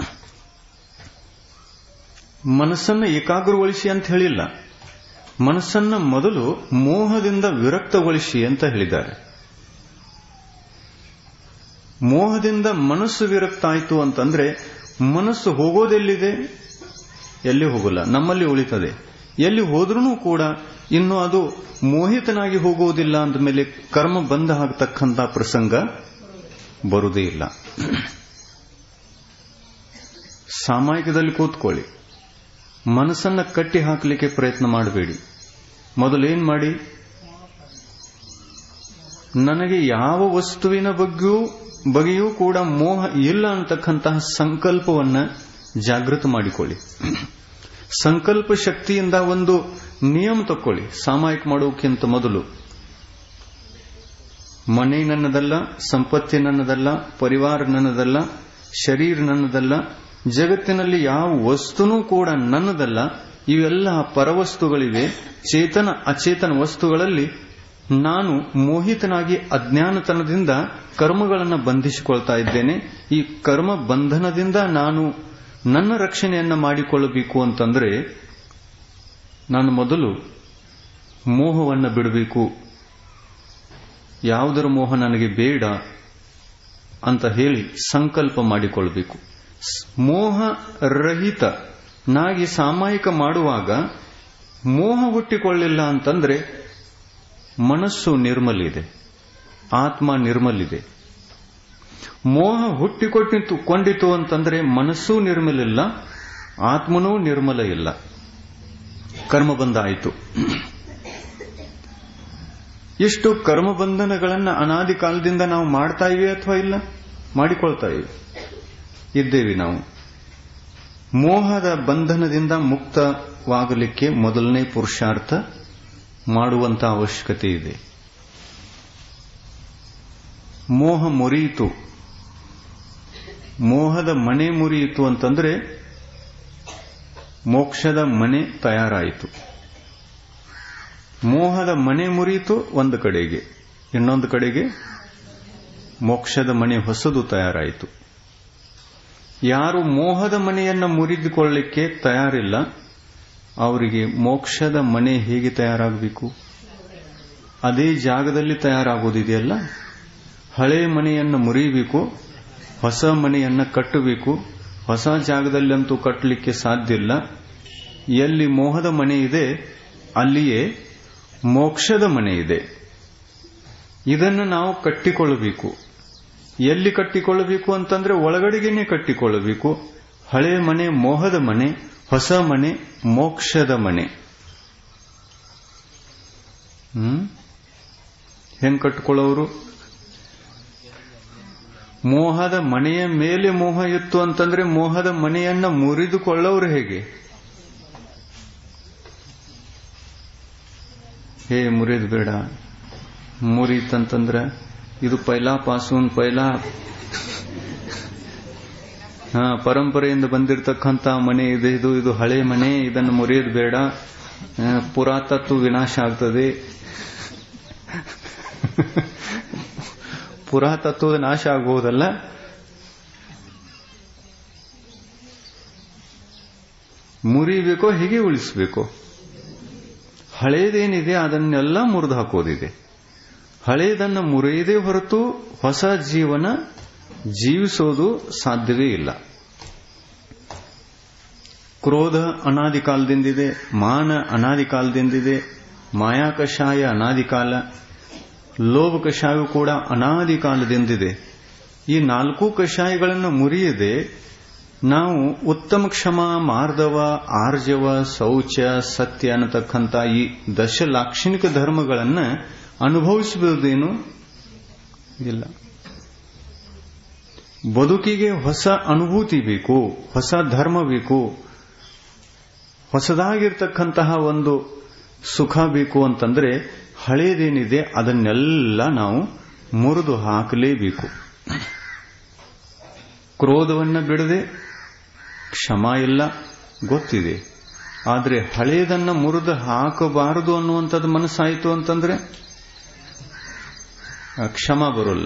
ಮನಸ್ಸನ್ನು ಏಕಾಗ್ರಗೊಳಿಸಿ ಅಂತ ಹೇಳಿಲ್ಲ ಮನಸ್ಸನ್ನ ಮೊದಲು ಮೋಹದಿಂದ ವಿರಕ್ತಗೊಳಿಸಿ ಅಂತ ಹೇಳಿದ್ದಾರೆ ಮೋಹದಿಂದ ಮನಸ್ಸು ವಿರಕ್ತ ಆಯಿತು ಅಂತಂದ್ರೆ ಮನಸ್ಸು ಹೋಗೋದೆಲ್ಲಿದೆ ಎಲ್ಲಿ ಹೋಗಲ್ಲ ನಮ್ಮಲ್ಲಿ ಉಳಿತದೆ ಎಲ್ಲಿ ಹೋದ್ರೂ ಕೂಡ ಇನ್ನು ಅದು ಮೋಹಿತನಾಗಿ ಹೋಗುವುದಿಲ್ಲ ಅಂದ ಮೇಲೆ ಕರ್ಮ ಬಂಧ ಆಗತಕ್ಕಂಥ ಪ್ರಸಂಗ ಬರುವುದೇ ಇಲ್ಲ ಸಾಮಾಯಿಕದಲ್ಲಿ ಕೂತ್ಕೊಳ್ಳಿ ಮನಸ್ಸನ್ನ ಕಟ್ಟಿ ಹಾಕಲಿಕ್ಕೆ ಪ್ರಯತ್ನ ಮಾಡಬೇಡಿ ಮೊದಲೇನ್ ಮಾಡಿ ನನಗೆ ಯಾವ ವಸ್ತುವಿನ ಬಗ್ಗೆಯೂ ಬಗೆಯೂ ಕೂಡ ಮೋಹ ಇಲ್ಲ ಅಂತಕ್ಕಂತಹ ಸಂಕಲ್ಪವನ್ನ ಜಾಗೃತ ಮಾಡಿಕೊಳ್ಳಿ ಸಂಕಲ್ಪ ಶಕ್ತಿಯಿಂದ ಒಂದು ನಿಯಮ ತಕ್ಕೊಳ್ಳಿ ಸಾಮಾಯಿಕ ಮಾಡೋಕ್ಕಿಂತ ಮೊದಲು ಮನೆ ನನ್ನದಲ್ಲ ಸಂಪತ್ತಿ ನನ್ನದಲ್ಲ ಪರಿವಾರ ನನ್ನದಲ್ಲ ಶರೀರ ನನ್ನದಲ್ಲ ಜಗತ್ತಿನಲ್ಲಿ ಯಾವ ವಸ್ತುನೂ ಕೂಡ ನನ್ನದಲ್ಲ ಇವೆಲ್ಲ ಪರವಸ್ತುಗಳಿವೆ ಚೇತನ ಅಚೇತನ ವಸ್ತುಗಳಲ್ಲಿ ನಾನು ಮೋಹಿತನಾಗಿ ಅಜ್ಞಾನತನದಿಂದ ಕರ್ಮಗಳನ್ನು ಬಂಧಿಸಿಕೊಳ್ತಾ ಇದ್ದೇನೆ ಈ ಕರ್ಮ ಬಂಧನದಿಂದ ನಾನು ನನ್ನ ರಕ್ಷಣೆಯನ್ನ ಮಾಡಿಕೊಳ್ಳಬೇಕು ಅಂತಂದ್ರೆ ನಾನು ಮೊದಲು ಮೋಹವನ್ನು ಬಿಡಬೇಕು ಯಾವುದರ ಮೋಹ ನನಗೆ ಬೇಡ ಅಂತ ಹೇಳಿ ಸಂಕಲ್ಪ ಮಾಡಿಕೊಳ್ಬೇಕು ಮೋಹ ರಹಿತ ನಾಗಿ ಸಾಮಾಯಿಕ ಮಾಡುವಾಗ ಮೋಹ ಹುಟ್ಟಿಕೊಳ್ಳಿಲ್ಲ ಅಂತಂದ್ರೆ ಮನಸ್ಸು ನಿರ್ಮಲಿದೆ ಆತ್ಮ ನಿರ್ಮಲಿದೆ ಮೋಹ ಹುಟ್ಟಿಕೊಟ್ಟಿತು ಕೊಂಡಿತು ಅಂತಂದ್ರೆ ಮನಸ್ಸೂ ನಿರ್ಮಲಿಲ್ಲ ಆತ್ಮನೂ ನಿರ್ಮಲ ಇಲ್ಲ ಕರ್ಮ ಬಂಧ ಆಯಿತು ಇಷ್ಟು ಕರ್ಮಬಂಧನಗಳನ್ನ ಅನಾದಿ ಕಾಲದಿಂದ ನಾವು ಮಾಡ್ತಾ ಇವೆ ಅಥವಾ ಇಲ್ಲ ಮಾಡಿಕೊಳ್ತಾ ಇವೆ ಇದ್ದೇವೆ ನಾವು ಮೋಹದ ಬಂಧನದಿಂದ ಮುಕ್ತವಾಗಲಿಕ್ಕೆ ಮೊದಲನೇ ಪುರುಷಾರ್ಥ ಮಾಡುವಂತ ಅವಶ್ಯಕತೆ ಇದೆ ಮೋಹ ಮುರಿಯಿತು ಮೋಹದ ಮನೆ ಮುರಿಯಿತು ಅಂತಂದ್ರೆ ಮೋಕ್ಷದ ಮನೆ ತಯಾರಾಯಿತು ಮೋಹದ ಮನೆ ಮುರಿಯಿತು ಒಂದು ಕಡೆಗೆ ಇನ್ನೊಂದು ಕಡೆಗೆ ಮೋಕ್ಷದ ಮನೆ ಹೊಸದು ತಯಾರಾಯಿತು ಯಾರು ಮೋಹದ ಮನೆಯನ್ನ ಮುರಿದುಕೊಳ್ಳಲಿಕ್ಕೆ ತಯಾರಿಲ್ಲ ಅವರಿಗೆ ಮೋಕ್ಷದ ಮನೆ ಹೇಗೆ ತಯಾರಾಗಬೇಕು ಅದೇ ಜಾಗದಲ್ಲಿ ತಯಾರಾಗೋದಿದೆಯಲ್ಲ ಹಳೆ ಮನೆಯನ್ನು ಮುರಿಯಬೇಕು ಹೊಸ ಮನೆಯನ್ನ ಕಟ್ಟಬೇಕು ಹೊಸ ಜಾಗದಲ್ಲಂತೂ ಕಟ್ಟಲಿಕ್ಕೆ ಸಾಧ್ಯ ಇಲ್ಲ ಎಲ್ಲಿ ಮೋಹದ ಮನೆ ಇದೆ ಅಲ್ಲಿಯೇ ಮೋಕ್ಷದ ಮನೆ ಇದೆ ಇದನ್ನು ನಾವು ಕಟ್ಟಿಕೊಳ್ಳಬೇಕು ಎಲ್ಲಿ ಕಟ್ಟಿಕೊಳ್ಳಬೇಕು ಅಂತಂದ್ರೆ ಒಳಗಡೆಗೇನೆ ಕಟ್ಟಿಕೊಳ್ಳಬೇಕು ಹಳೆ ಮನೆ ಮೋಹದ ಮನೆ ಹೊಸ ಮನೆ ಮೋಕ್ಷದ ಮನೆ ಹ್ಮ್ ಹೆಂಗ್ ಕಟ್ಟಿಕೊಳ್ಳೋರು ಮೋಹದ ಮನೆಯ ಮೇಲೆ ಮೋಹ ಇತ್ತು ಅಂತಂದ್ರೆ ಮೋಹದ ಮನೆಯನ್ನ ಮುರಿದುಕೊಳ್ಳೋರು ಹೇಗೆ ಹೇ ಮುರಿದು ಬೇಡ ಮುರಿತಂತಂದ್ರ ಇದು ಪೈಲಾ ಪಾಸೂನ್ ಪೈಲಾ ಹಾ ಪರಂಪರೆಯಿಂದ ಬಂದಿರತಕ್ಕಂತ ಮನೆ ಇದೆ ಇದು ಇದು ಹಳೆ ಮನೆ ಇದನ್ನು ಮುರಿಯೋದು ಬೇಡ ಪುರಾತತ್ವ ವಿನಾಶ ಆಗ್ತದೆ ಪುರಾತತ್ವದ ನಾಶ ಆಗಬಹುದಲ್ಲ ಮುರಿಬೇಕೋ ಹೇಗೆ ಉಳಿಸಬೇಕು ಹಳೇದೇನಿದೆ ಅದನ್ನೆಲ್ಲ ಮುರಿದು ಹಾಕೋದಿದೆ ಹಳೇದನ್ನ ಮುರಿಯದೇ ಹೊರತು ಹೊಸ ಜೀವನ ಜೀವಿಸೋದು ಸಾಧ್ಯವೇ ಇಲ್ಲ ಕ್ರೋಧ ಅನಾದಿ ಕಾಲದಿಂದಿದೆ ಮಾನ ಅನಾದಿ ಕಾಲದಿಂದಿದೆ ಮಾಯಾ ಕಷಾಯ ಅನಾದಿ ಕಾಲ ಲೋಭ ಕಷಾಯ ಕೂಡ ಅನಾದಿ ಕಾಲದಿಂದಿದೆ ಈ ನಾಲ್ಕು ಕಷಾಯಗಳನ್ನು ಮುರಿಯದೆ ನಾವು ಉತ್ತಮ ಕ್ಷಮ ಮಾರ್ಧವ ಆರ್ಜವ ಶೌಚ ಸತ್ಯ ಅನ್ನತಕ್ಕಂಥ ಈ ದಶ ಲಾಕ್ಷಣಿಕ ಧರ್ಮಗಳನ್ನು ಅನುಭವಿಸಬಹುದೇನು ಇಲ್ಲ ಬದುಕಿಗೆ ಹೊಸ ಅನುಭೂತಿ ಬೇಕು ಹೊಸ ಧರ್ಮ ಬೇಕು ಹೊಸದಾಗಿರ್ತಕ್ಕಂತಹ ಒಂದು ಸುಖ ಬೇಕು ಅಂತಂದ್ರೆ ಹಳೇದೇನಿದೆ ಅದನ್ನೆಲ್ಲ ನಾವು ಮುರಿದು ಹಾಕಲೇಬೇಕು ಕ್ರೋಧವನ್ನ ಬಿಡದೆ ಕ್ಷಮ ಇಲ್ಲ ಗೊತ್ತಿದೆ ಆದರೆ ಹಳೇದನ್ನ ಮುರಿದು ಹಾಕಬಾರದು ಅನ್ನುವಂಥದ್ದು ಮನಸ್ಸಾಯಿತು ಅಂತಂದ್ರೆ ಕ್ಷಮ ಬರೋಲ್ಲ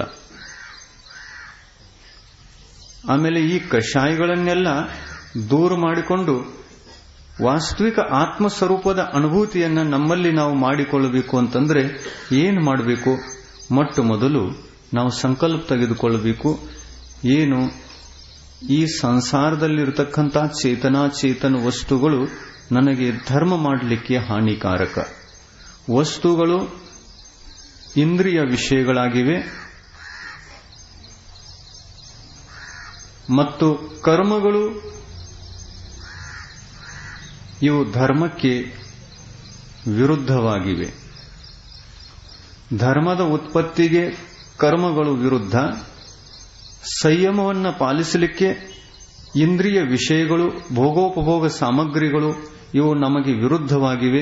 ಆಮೇಲೆ ಈ ಕಷಾಯಗಳನ್ನೆಲ್ಲ ದೂರ ಮಾಡಿಕೊಂಡು ವಾಸ್ತವಿಕ ಆತ್ಮಸ್ವರೂಪದ ಅನುಭೂತಿಯನ್ನ ನಮ್ಮಲ್ಲಿ ನಾವು ಮಾಡಿಕೊಳ್ಳಬೇಕು ಅಂತಂದ್ರೆ ಏನು ಮಾಡಬೇಕು ಮೊಟ್ಟ ಮೊದಲು ನಾವು ಸಂಕಲ್ಪ ತೆಗೆದುಕೊಳ್ಳಬೇಕು ಏನು ಈ ಸಂಸಾರದಲ್ಲಿರತಕ್ಕಂಥ ಚೇತನಾಚೇತನ ವಸ್ತುಗಳು ನನಗೆ ಧರ್ಮ ಮಾಡಲಿಕ್ಕೆ ಹಾನಿಕಾರಕ ವಸ್ತುಗಳು ಇಂದ್ರಿಯ ವಿಷಯಗಳಾಗಿವೆ ಮತ್ತು ಕರ್ಮಗಳು ಇವು ಧರ್ಮಕ್ಕೆ ವಿರುದ್ಧವಾಗಿವೆ ಧರ್ಮದ ಉತ್ಪತ್ತಿಗೆ ಕರ್ಮಗಳು ವಿರುದ್ಧ ಸಂಯಮವನ್ನು ಪಾಲಿಸಲಿಕ್ಕೆ ಇಂದ್ರಿಯ ವಿಷಯಗಳು ಭೋಗೋಪಭೋಗ ಸಾಮಗ್ರಿಗಳು ಇವು ನಮಗೆ ವಿರುದ್ಧವಾಗಿವೆ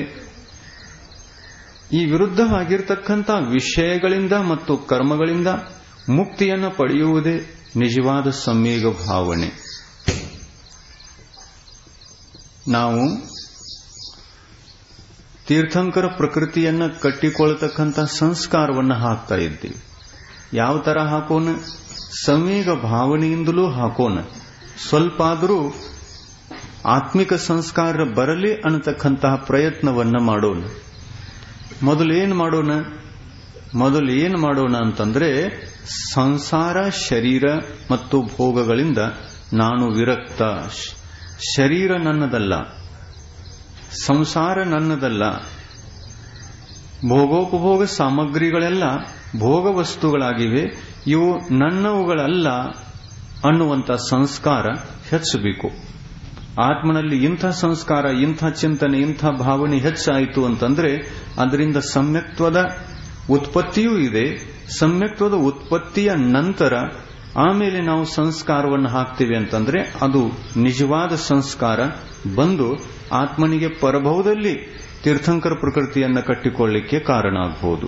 ಈ ವಿರುದ್ಧವಾಗಿರ್ತಕ್ಕಂಥ ವಿಷಯಗಳಿಂದ ಮತ್ತು ಕರ್ಮಗಳಿಂದ ಮುಕ್ತಿಯನ್ನು ಪಡೆಯುವುದೇ ನಿಜವಾದ ಸಂವೇಗ ಭಾವನೆ ನಾವು ತೀರ್ಥಂಕರ ಪ್ರಕೃತಿಯನ್ನ ಕಟ್ಟಿಕೊಳ್ಳತಕ್ಕಂಥ ಸಂಸ್ಕಾರವನ್ನು ಹಾಕ್ತಾ ಇದ್ದೀವಿ ಯಾವ ತರ ಹಾಕೋಣ ಸಂವೇಗ ಭಾವನೆಯಿಂದಲೂ ಹಾಕೋಣ ಸ್ವಲ್ಪ ಆದರೂ ಆತ್ಮಿಕ ಸಂಸ್ಕಾರ ಬರಲಿ ಅನ್ನತಕ್ಕಂತಹ ಪ್ರಯತ್ನವನ್ನ ಮಾಡೋಣ ಮೊದಲು ಏನು ಮಾಡೋಣ ಮೊದಲು ಏನು ಮಾಡೋಣ ಅಂತಂದ್ರೆ ಸಂಸಾರ ಶರೀರ ಮತ್ತು ಭೋಗಗಳಿಂದ ನಾನು ವಿರಕ್ತ ಶರೀರ ನನ್ನದಲ್ಲ ಸಂಸಾರ ನನ್ನದಲ್ಲ ಭೋಗೋಪಭೋಗ ಸಾಮಗ್ರಿಗಳೆಲ್ಲ ಭೋಗ ವಸ್ತುಗಳಾಗಿವೆ ಇವು ನನ್ನವುಗಳಲ್ಲ ಅನ್ನುವಂಥ ಸಂಸ್ಕಾರ ಹೆಚ್ಚಬೇಕು ಆತ್ಮನಲ್ಲಿ ಇಂಥ ಸಂಸ್ಕಾರ ಇಂಥ ಚಿಂತನೆ ಇಂಥ ಭಾವನೆ ಹೆಚ್ಚಾಯಿತು ಅಂತಂದ್ರೆ ಅದರಿಂದ ಸಮ್ಯಕ್ತ್ವದ ಉತ್ಪತ್ತಿಯೂ ಇದೆ ಸಮ್ಯಕ್ತ್ವದ ಉತ್ಪತ್ತಿಯ ನಂತರ ಆಮೇಲೆ ನಾವು ಸಂಸ್ಕಾರವನ್ನು ಹಾಕ್ತೀವಿ ಅಂತಂದ್ರೆ ಅದು ನಿಜವಾದ ಸಂಸ್ಕಾರ ಬಂದು ಆತ್ಮನಿಗೆ ಪರಭವದಲ್ಲಿ ತೀರ್ಥಂಕರ ಪ್ರಕೃತಿಯನ್ನು ಕಟ್ಟಿಕೊಳ್ಳಿಕ್ಕೆ ಕಾರಣ ಆಗಬಹುದು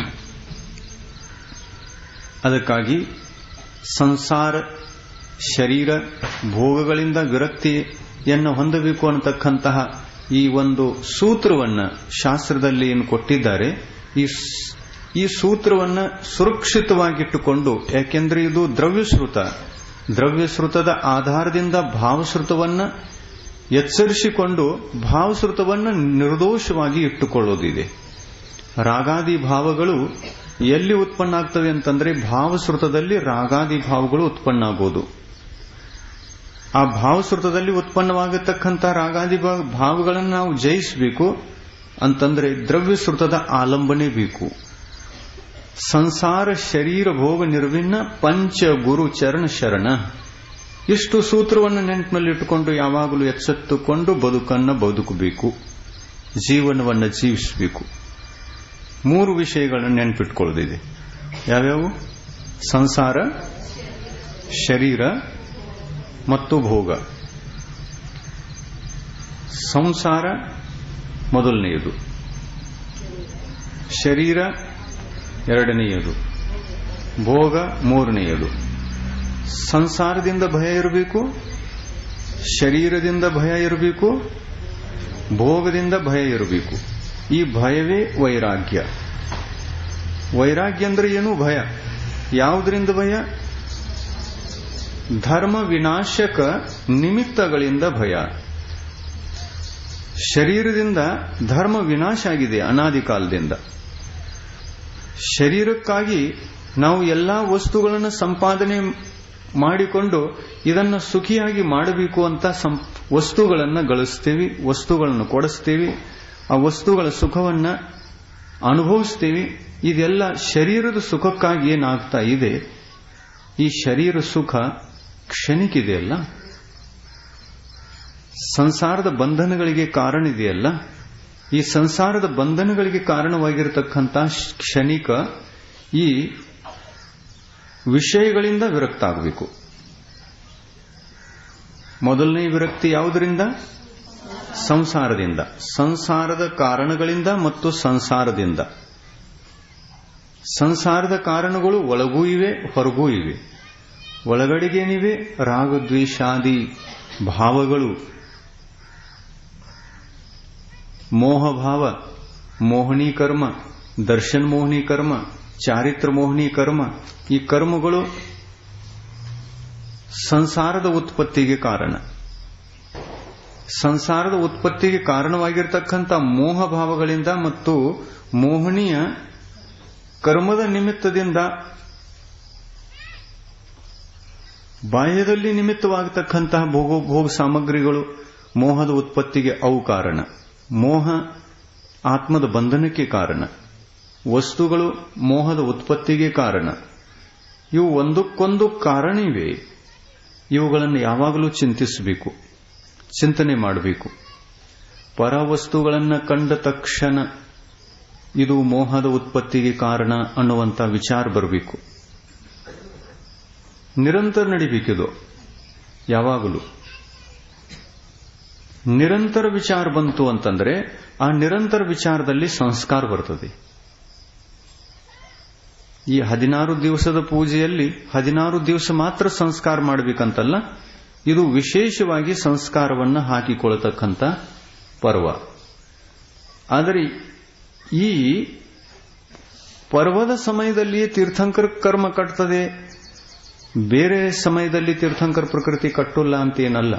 ಅದಕ್ಕಾಗಿ ಸಂಸಾರ ಶರೀರ ಭೋಗಗಳಿಂದ ವಿರಕ್ತಿಯನ್ನು ಹೊಂದಬೇಕು ಅನ್ನತಕ್ಕಂತಹ ಈ ಒಂದು ಸೂತ್ರವನ್ನ ಶಾಸ್ತ್ರದಲ್ಲಿ ಏನು ಕೊಟ್ಟಿದ್ದಾರೆ ಈ ಈ ಸೂತ್ರವನ್ನ ಸುರಕ್ಷಿತವಾಗಿಟ್ಟುಕೊಂಡು ಯಾಕೆಂದ್ರೆ ಇದು ದ್ರವ್ಯಶ್ರುತ ದ್ರವ್ಯಶ್ರುತದ ಆಧಾರದಿಂದ ಭಾವಶ್ರುತವನ್ನ ಎಚ್ಚರಿಸಿಕೊಂಡು ಭಾವಶ್ರುತವನ್ನ ನಿರ್ದೋಷವಾಗಿ ಇಟ್ಟುಕೊಳ್ಳೋದಿದೆ ರಾಗಾದಿ ಭಾವಗಳು ಎಲ್ಲಿ ಉತ್ಪನ್ನ ಆಗ್ತವೆ ಅಂತಂದ್ರೆ ಭಾವಶ್ರುತದಲ್ಲಿ ರಾಗಾದಿ ಭಾವಗಳು ಉತ್ಪನ್ನ ಆಗೋದು ಆ ಭಾವಶ್ರುತದಲ್ಲಿ ಉತ್ಪನ್ನವಾಗತಕ್ಕಂಥ ರಾಗಾದಿ ಭಾವಗಳನ್ನು ನಾವು ಜಯಿಸಬೇಕು ಅಂತಂದ್ರೆ ದ್ರವ್ಯಶ್ರುತದ ಆಲಂಬನೆ ಬೇಕು ಸಂಸಾರ ಶರೀರ ಭೋಗ ನಿರ್ವಿನ್ನ ಪಂಚ ಗುರು ಚರಣ ಶರಣ ಇಷ್ಟು ಸೂತ್ರವನ್ನು ನೆನಪಿನಲ್ಲಿಟ್ಟುಕೊಂಡು ಯಾವಾಗಲೂ ಎಚ್ಚೆತ್ತುಕೊಂಡು ಬದುಕನ್ನು ಬದುಕಬೇಕು ಜೀವನವನ್ನು ಜೀವಿಸಬೇಕು ಮೂರು ವಿಷಯಗಳನ್ನು ನೆನಪಿಟ್ಕೊಳ್ಳೋದಿದೆ ಯಾವ್ಯಾವು ಸಂಸಾರ ಶರೀರ ಮತ್ತು ಭೋಗ ಸಂಸಾರ ಮೊದಲನೆಯದು ಶರೀರ ಎರಡನೆಯದು ಭೋಗ ಮೂರನೆಯದು ಸಂಸಾರದಿಂದ ಭಯ ಇರಬೇಕು ಶರೀರದಿಂದ ಭಯ ಇರಬೇಕು ಭೋಗದಿಂದ ಭಯ ಇರಬೇಕು ಈ ಭಯವೇ ವೈರಾಗ್ಯ ವೈರಾಗ್ಯ ಅಂದ್ರೆ ಏನು ಭಯ ಯಾವುದರಿಂದ ಭಯ ಧರ್ಮ ವಿನಾಶಕ ನಿಮಿತ್ತಗಳಿಂದ ಭಯ ಶರೀರದಿಂದ ಧರ್ಮ ವಿನಾಶ ಆಗಿದೆ ಅನಾದಿ ಕಾಲದಿಂದ ಶರೀರಕ್ಕಾಗಿ ನಾವು ಎಲ್ಲಾ ವಸ್ತುಗಳನ್ನು ಸಂಪಾದನೆ ಮಾಡಿಕೊಂಡು ಇದನ್ನು ಸುಖಿಯಾಗಿ ಮಾಡಬೇಕು ಅಂತ ವಸ್ತುಗಳನ್ನು ಗಳಿಸ್ತೀವಿ ವಸ್ತುಗಳನ್ನು ಕೊಡಿಸ್ತೀವಿ ಆ ವಸ್ತುಗಳ ಸುಖವನ್ನ ಅನುಭವಿಸ್ತೀವಿ ಇದೆಲ್ಲ ಶರೀರದ ಸುಖಕ್ಕಾಗಿ ಏನಾಗ್ತಾ ಇದೆ ಈ ಶರೀರ ಸುಖ ಕ್ಷಣಿಕಿದೆಯಲ್ಲ ಸಂಸಾರದ ಬಂಧನಗಳಿಗೆ ಕಾರಣ ಇದೆಯಲ್ಲ ಈ ಸಂಸಾರದ ಬಂಧನಗಳಿಗೆ ಕಾರಣವಾಗಿರತಕ್ಕಂಥ ಕ್ಷಣಿಕ ಈ ವಿಷಯಗಳಿಂದ ವಿರಕ್ತ ಆಗಬೇಕು ಮೊದಲನೇ ವಿರಕ್ತಿ ಯಾವುದರಿಂದ ಸಂಸಾರದಿಂದ ಸಂಸಾರದ ಕಾರಣಗಳಿಂದ ಮತ್ತು ಸಂಸಾರದಿಂದ ಸಂಸಾರದ ಕಾರಣಗಳು ಒಳಗೂ ಇವೆ ಹೊರಗೂ ಇವೆ ಒಳಗಡೆಗೇನಿವೆ ರಾಗದ್ವೇಷಾದಿ ಭಾವಗಳು ಮೋಹಭಾವ ಮೋಹನಿ ಕರ್ಮ ದರ್ಶನ್ ಮೋಹನಿ ಕರ್ಮ ಚಾರಿತ್ರ ಮೋಹನಿ ಕರ್ಮ ಈ ಕರ್ಮಗಳು ಸಂಸಾರದ ಉತ್ಪತ್ತಿಗೆ ಕಾರಣ ಸಂಸಾರದ ಉತ್ಪತ್ತಿಗೆ ಕಾರಣವಾಗಿರ್ತಕ್ಕಂಥ ಮೋಹ ಭಾವಗಳಿಂದ ಮತ್ತು ಮೋಹನೀಯ ಕರ್ಮದ ನಿಮಿತ್ತದಿಂದ ಬಾಹ್ಯದಲ್ಲಿ ನಿಮಿತ್ತವಾಗತಕ್ಕಂತಹ ಭೋಗ ಭೋಗ ಸಾಮಗ್ರಿಗಳು ಮೋಹದ ಉತ್ಪತ್ತಿಗೆ ಅವು ಕಾರಣ ಮೋಹ ಆತ್ಮದ ಬಂಧನಕ್ಕೆ ಕಾರಣ ವಸ್ತುಗಳು ಮೋಹದ ಉತ್ಪತ್ತಿಗೆ ಕಾರಣ ಇವು ಒಂದಕ್ಕೊಂದು ಕಾರಣ ಇವೆ ಇವುಗಳನ್ನು ಯಾವಾಗಲೂ ಚಿಂತಿಸಬೇಕು ಚಿಂತನೆ ಮಾಡಬೇಕು ಪರವಸ್ತುಗಳನ್ನು ಕಂಡ ತಕ್ಷಣ ಇದು ಮೋಹದ ಉತ್ಪತ್ತಿಗೆ ಕಾರಣ ಅನ್ನುವಂಥ ವಿಚಾರ ಬರಬೇಕು ನಿರಂತರ ನಡಿಬೇಕಿದು ಯಾವಾಗಲೂ ನಿರಂತರ ವಿಚಾರ ಬಂತು ಅಂತಂದ್ರೆ ಆ ನಿರಂತರ ವಿಚಾರದಲ್ಲಿ ಸಂಸ್ಕಾರ ಬರ್ತದೆ ಈ ಹದಿನಾರು ದಿವಸದ ಪೂಜೆಯಲ್ಲಿ ಹದಿನಾರು ದಿವಸ ಮಾತ್ರ ಸಂಸ್ಕಾರ ಮಾಡಬೇಕಂತಲ್ಲ ಇದು ವಿಶೇಷವಾಗಿ ಸಂಸ್ಕಾರವನ್ನು ಹಾಕಿಕೊಳ್ಳತಕ್ಕಂಥ ಪರ್ವ ಆದರೆ ಈ ಪರ್ವದ ಸಮಯದಲ್ಲಿಯೇ ತೀರ್ಥಂಕರ ಕರ್ಮ ಕಟ್ತದೆ ಬೇರೆ ಸಮಯದಲ್ಲಿ ತೀರ್ಥಂಕರ ಪ್ರಕೃತಿ ಕಟ್ಟಲ್ಲ ಅಂತೇನಲ್ಲ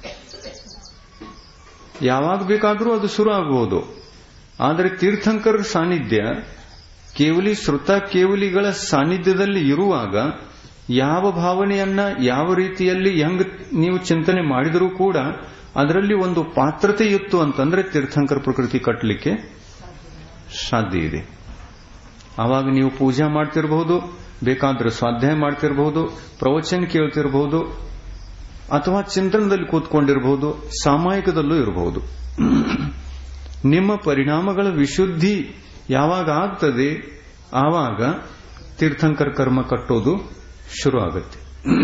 ಯಾವಾಗ ಬೇಕಾದರೂ ಅದು ಶುರು ಆಗಬಹುದು ಆದರೆ ತೀರ್ಥಂಕರ ಸಾನ್ನಿಧ್ಯ ಕೇವಲಿ ಶ್ರುತ ಕೇವಲಿಗಳ ಸಾನ್ನಿಧ್ಯದಲ್ಲಿ ಇರುವಾಗ ಯಾವ ಭಾವನೆಯನ್ನ ಯಾವ ರೀತಿಯಲ್ಲಿ ಹೆಂಗ್ ನೀವು ಚಿಂತನೆ ಮಾಡಿದರೂ ಕೂಡ ಅದರಲ್ಲಿ ಒಂದು ಪಾತ್ರತೆ ಇತ್ತು ಅಂತಂದ್ರೆ ತೀರ್ಥಂಕರ ಪ್ರಕೃತಿ ಕಟ್ಟಲಿಕ್ಕೆ ಸಾಧ್ಯ ಇದೆ ಆವಾಗ ನೀವು ಪೂಜಾ ಮಾಡ್ತಿರಬಹುದು ಬೇಕಾದ್ರೆ ಸ್ವಾಧ್ಯಾಯ ಮಾಡ್ತಿರಬಹುದು ಪ್ರವಚನ ಕೇಳ್ತಿರಬಹುದು ಅಥವಾ ಚಿಂತನದಲ್ಲಿ ಕೂತ್ಕೊಂಡಿರಬಹುದು ಸಾಮಾಯಿಕದಲ್ಲೂ ಇರಬಹುದು ನಿಮ್ಮ ಪರಿಣಾಮಗಳ ವಿಶುದ್ಧಿ ಯಾವಾಗ ಆಗ್ತದೆ ಆವಾಗ ತೀರ್ಥಂಕರ ಕರ್ಮ ಕಟ್ಟೋದು ಶುರು ಆಗುತ್ತೆ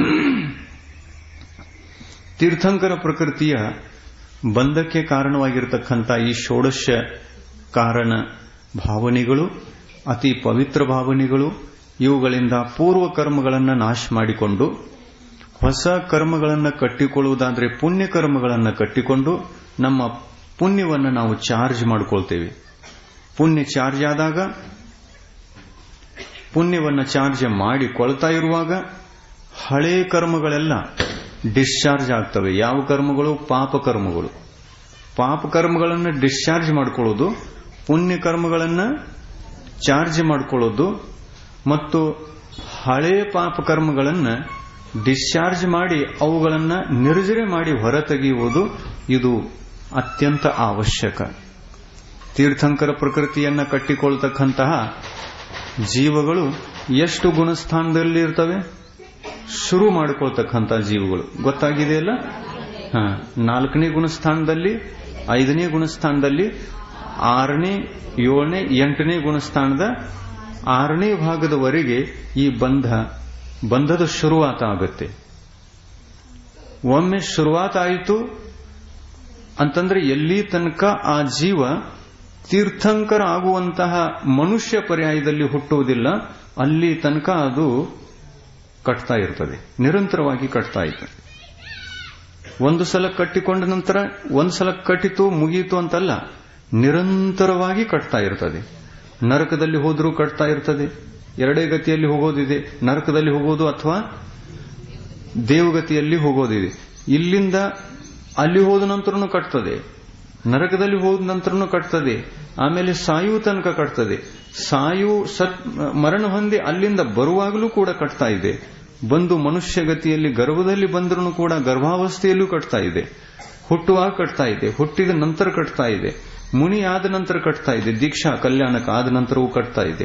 ತೀರ್ಥಂಕರ ಪ್ರಕೃತಿಯ ಬಂಧಕ್ಕೆ ಕಾರಣವಾಗಿರತಕ್ಕಂಥ ಈ ಷೋಡಶ ಕಾರಣ ಭಾವನೆಗಳು ಅತಿ ಪವಿತ್ರ ಭಾವನೆಗಳು ಇವುಗಳಿಂದ ಪೂರ್ವ ಕರ್ಮಗಳನ್ನು ನಾಶ ಮಾಡಿಕೊಂಡು ಹೊಸ ಕರ್ಮಗಳನ್ನು ಕಟ್ಟಿಕೊಳ್ಳುವುದಾದ್ರೆ ಪುಣ್ಯ ಕರ್ಮಗಳನ್ನು ಕಟ್ಟಿಕೊಂಡು ನಮ್ಮ ಪುಣ್ಯವನ್ನು ನಾವು ಚಾರ್ಜ್ ಮಾಡಿಕೊಳ್ತೇವೆ ಪುಣ್ಯ ಚಾರ್ಜ್ ಆದಾಗ ಪುಣ್ಯವನ್ನು ಚಾರ್ಜ್ ಮಾಡಿಕೊಳ್ತಾ ಇರುವಾಗ ಹಳೇ ಕರ್ಮಗಳೆಲ್ಲ ಡಿಸ್ಚಾರ್ಜ್ ಆಗ್ತವೆ ಯಾವ ಕರ್ಮಗಳು ಪಾಪ ಕರ್ಮಗಳು ಪಾಪ ಕರ್ಮಗಳನ್ನು ಡಿಸ್ಚಾರ್ಜ್ ಮಾಡಿಕೊಳ್ಳೋದು ಪುಣ್ಯ ಕರ್ಮಗಳನ್ನು ಚಾರ್ಜ್ ಮಾಡಿಕೊಳ್ಳೋದು ಮತ್ತು ಹಳೆಯ ಪಾಪ ಕರ್ಮಗಳನ್ನು ಡಿಸ್ಚಾರ್ಜ್ ಮಾಡಿ ಅವುಗಳನ್ನು ನಿರ್ಜರೆ ಮಾಡಿ ಹೊರತೆಗೆಯುವುದು ಇದು ಅತ್ಯಂತ ಅವಶ್ಯಕ ತೀರ್ಥಂಕರ ಪ್ರಕೃತಿಯನ್ನ ಕಟ್ಟಿಕೊಳ್ತಕ್ಕಂತಹ ಜೀವಗಳು ಎಷ್ಟು ಗುಣಸ್ಥಾನದಲ್ಲಿ ಇರ್ತವೆ ಶುರು ಮಾಡಿಕೊಳ್ತಕ್ಕಂಥ ಜೀವಗಳು ಗೊತ್ತಾಗಿದೆಯಲ್ಲ ಹ ನಾಲ್ಕನೇ ಗುಣಸ್ಥಾನದಲ್ಲಿ ಐದನೇ ಗುಣಸ್ಥಾನದಲ್ಲಿ ಆರನೇ ಏಳನೇ ಎಂಟನೇ ಗುಣಸ್ಥಾನದ ಆರನೇ ಭಾಗದವರೆಗೆ ಈ ಬಂಧ ಬಂಧದ ಶುರುವಾತ ಆಗುತ್ತೆ ಒಮ್ಮೆ ಶುರುವಾತ ಆಯಿತು ಅಂತಂದ್ರೆ ಎಲ್ಲಿ ತನಕ ಆ ಜೀವ ತೀರ್ಥಂಕರ ಆಗುವಂತಹ ಮನುಷ್ಯ ಪರ್ಯಾಯದಲ್ಲಿ ಹುಟ್ಟುವುದಿಲ್ಲ ಅಲ್ಲಿ ತನಕ ಅದು ಕಟ್ತಾ ಇರ್ತದೆ ನಿರಂತರವಾಗಿ ಕಟ್ತಾ ಇರ್ತದೆ ಒಂದು ಸಲ ಕಟ್ಟಿಕೊಂಡ ನಂತರ ಒಂದು ಸಲ ಕಟ್ಟಿತು ಮುಗಿಯಿತು ಅಂತಲ್ಲ ನಿರಂತರವಾಗಿ ಕಟ್ತಾ ಇರ್ತದೆ ನರಕದಲ್ಲಿ ಹೋದರೂ ಕಟ್ತಾ ಇರ್ತದೆ ಎರಡೇ ಗತಿಯಲ್ಲಿ ಹೋಗೋದಿದೆ ನರಕದಲ್ಲಿ ಹೋಗೋದು ಅಥವಾ ದೇವಗತಿಯಲ್ಲಿ ಹೋಗೋದಿದೆ ಇಲ್ಲಿಂದ ಅಲ್ಲಿ ಹೋದ ನಂತರನೂ ಕಟ್ತದೆ ನರಕದಲ್ಲಿ ಹೋದ ನಂತರನೂ ಕಟ್ತದೆ ಆಮೇಲೆ ಸಾಯುವ ತನಕ ಕಟ್ತದೆ ಸಾಯು ಸತ್ ಮರಣ ಹೊಂದಿ ಅಲ್ಲಿಂದ ಬರುವಾಗಲೂ ಕೂಡ ಕಟ್ತಾ ಇದೆ ಬಂದು ಮನುಷ್ಯ ಗತಿಯಲ್ಲಿ ಗರ್ಭದಲ್ಲಿ ಬಂದರೂ ಕೂಡ ಗರ್ಭಾವಸ್ಥೆಯಲ್ಲೂ ಕಟ್ತಾ ಇದೆ ಹುಟ್ಟುವಾಗ ಕಟ್ತಾ ಇದೆ ಹುಟ್ಟಿದ ನಂತರ ಕಟ್ತಾ ಇದೆ ಮುನಿ ಆದ ನಂತರ ಕಟ್ತಾ ಇದೆ ದೀಕ್ಷಾ ಕಲ್ಯಾಣಕ ಆದ ನಂತರವೂ ಕಟ್ತಾ ಇದೆ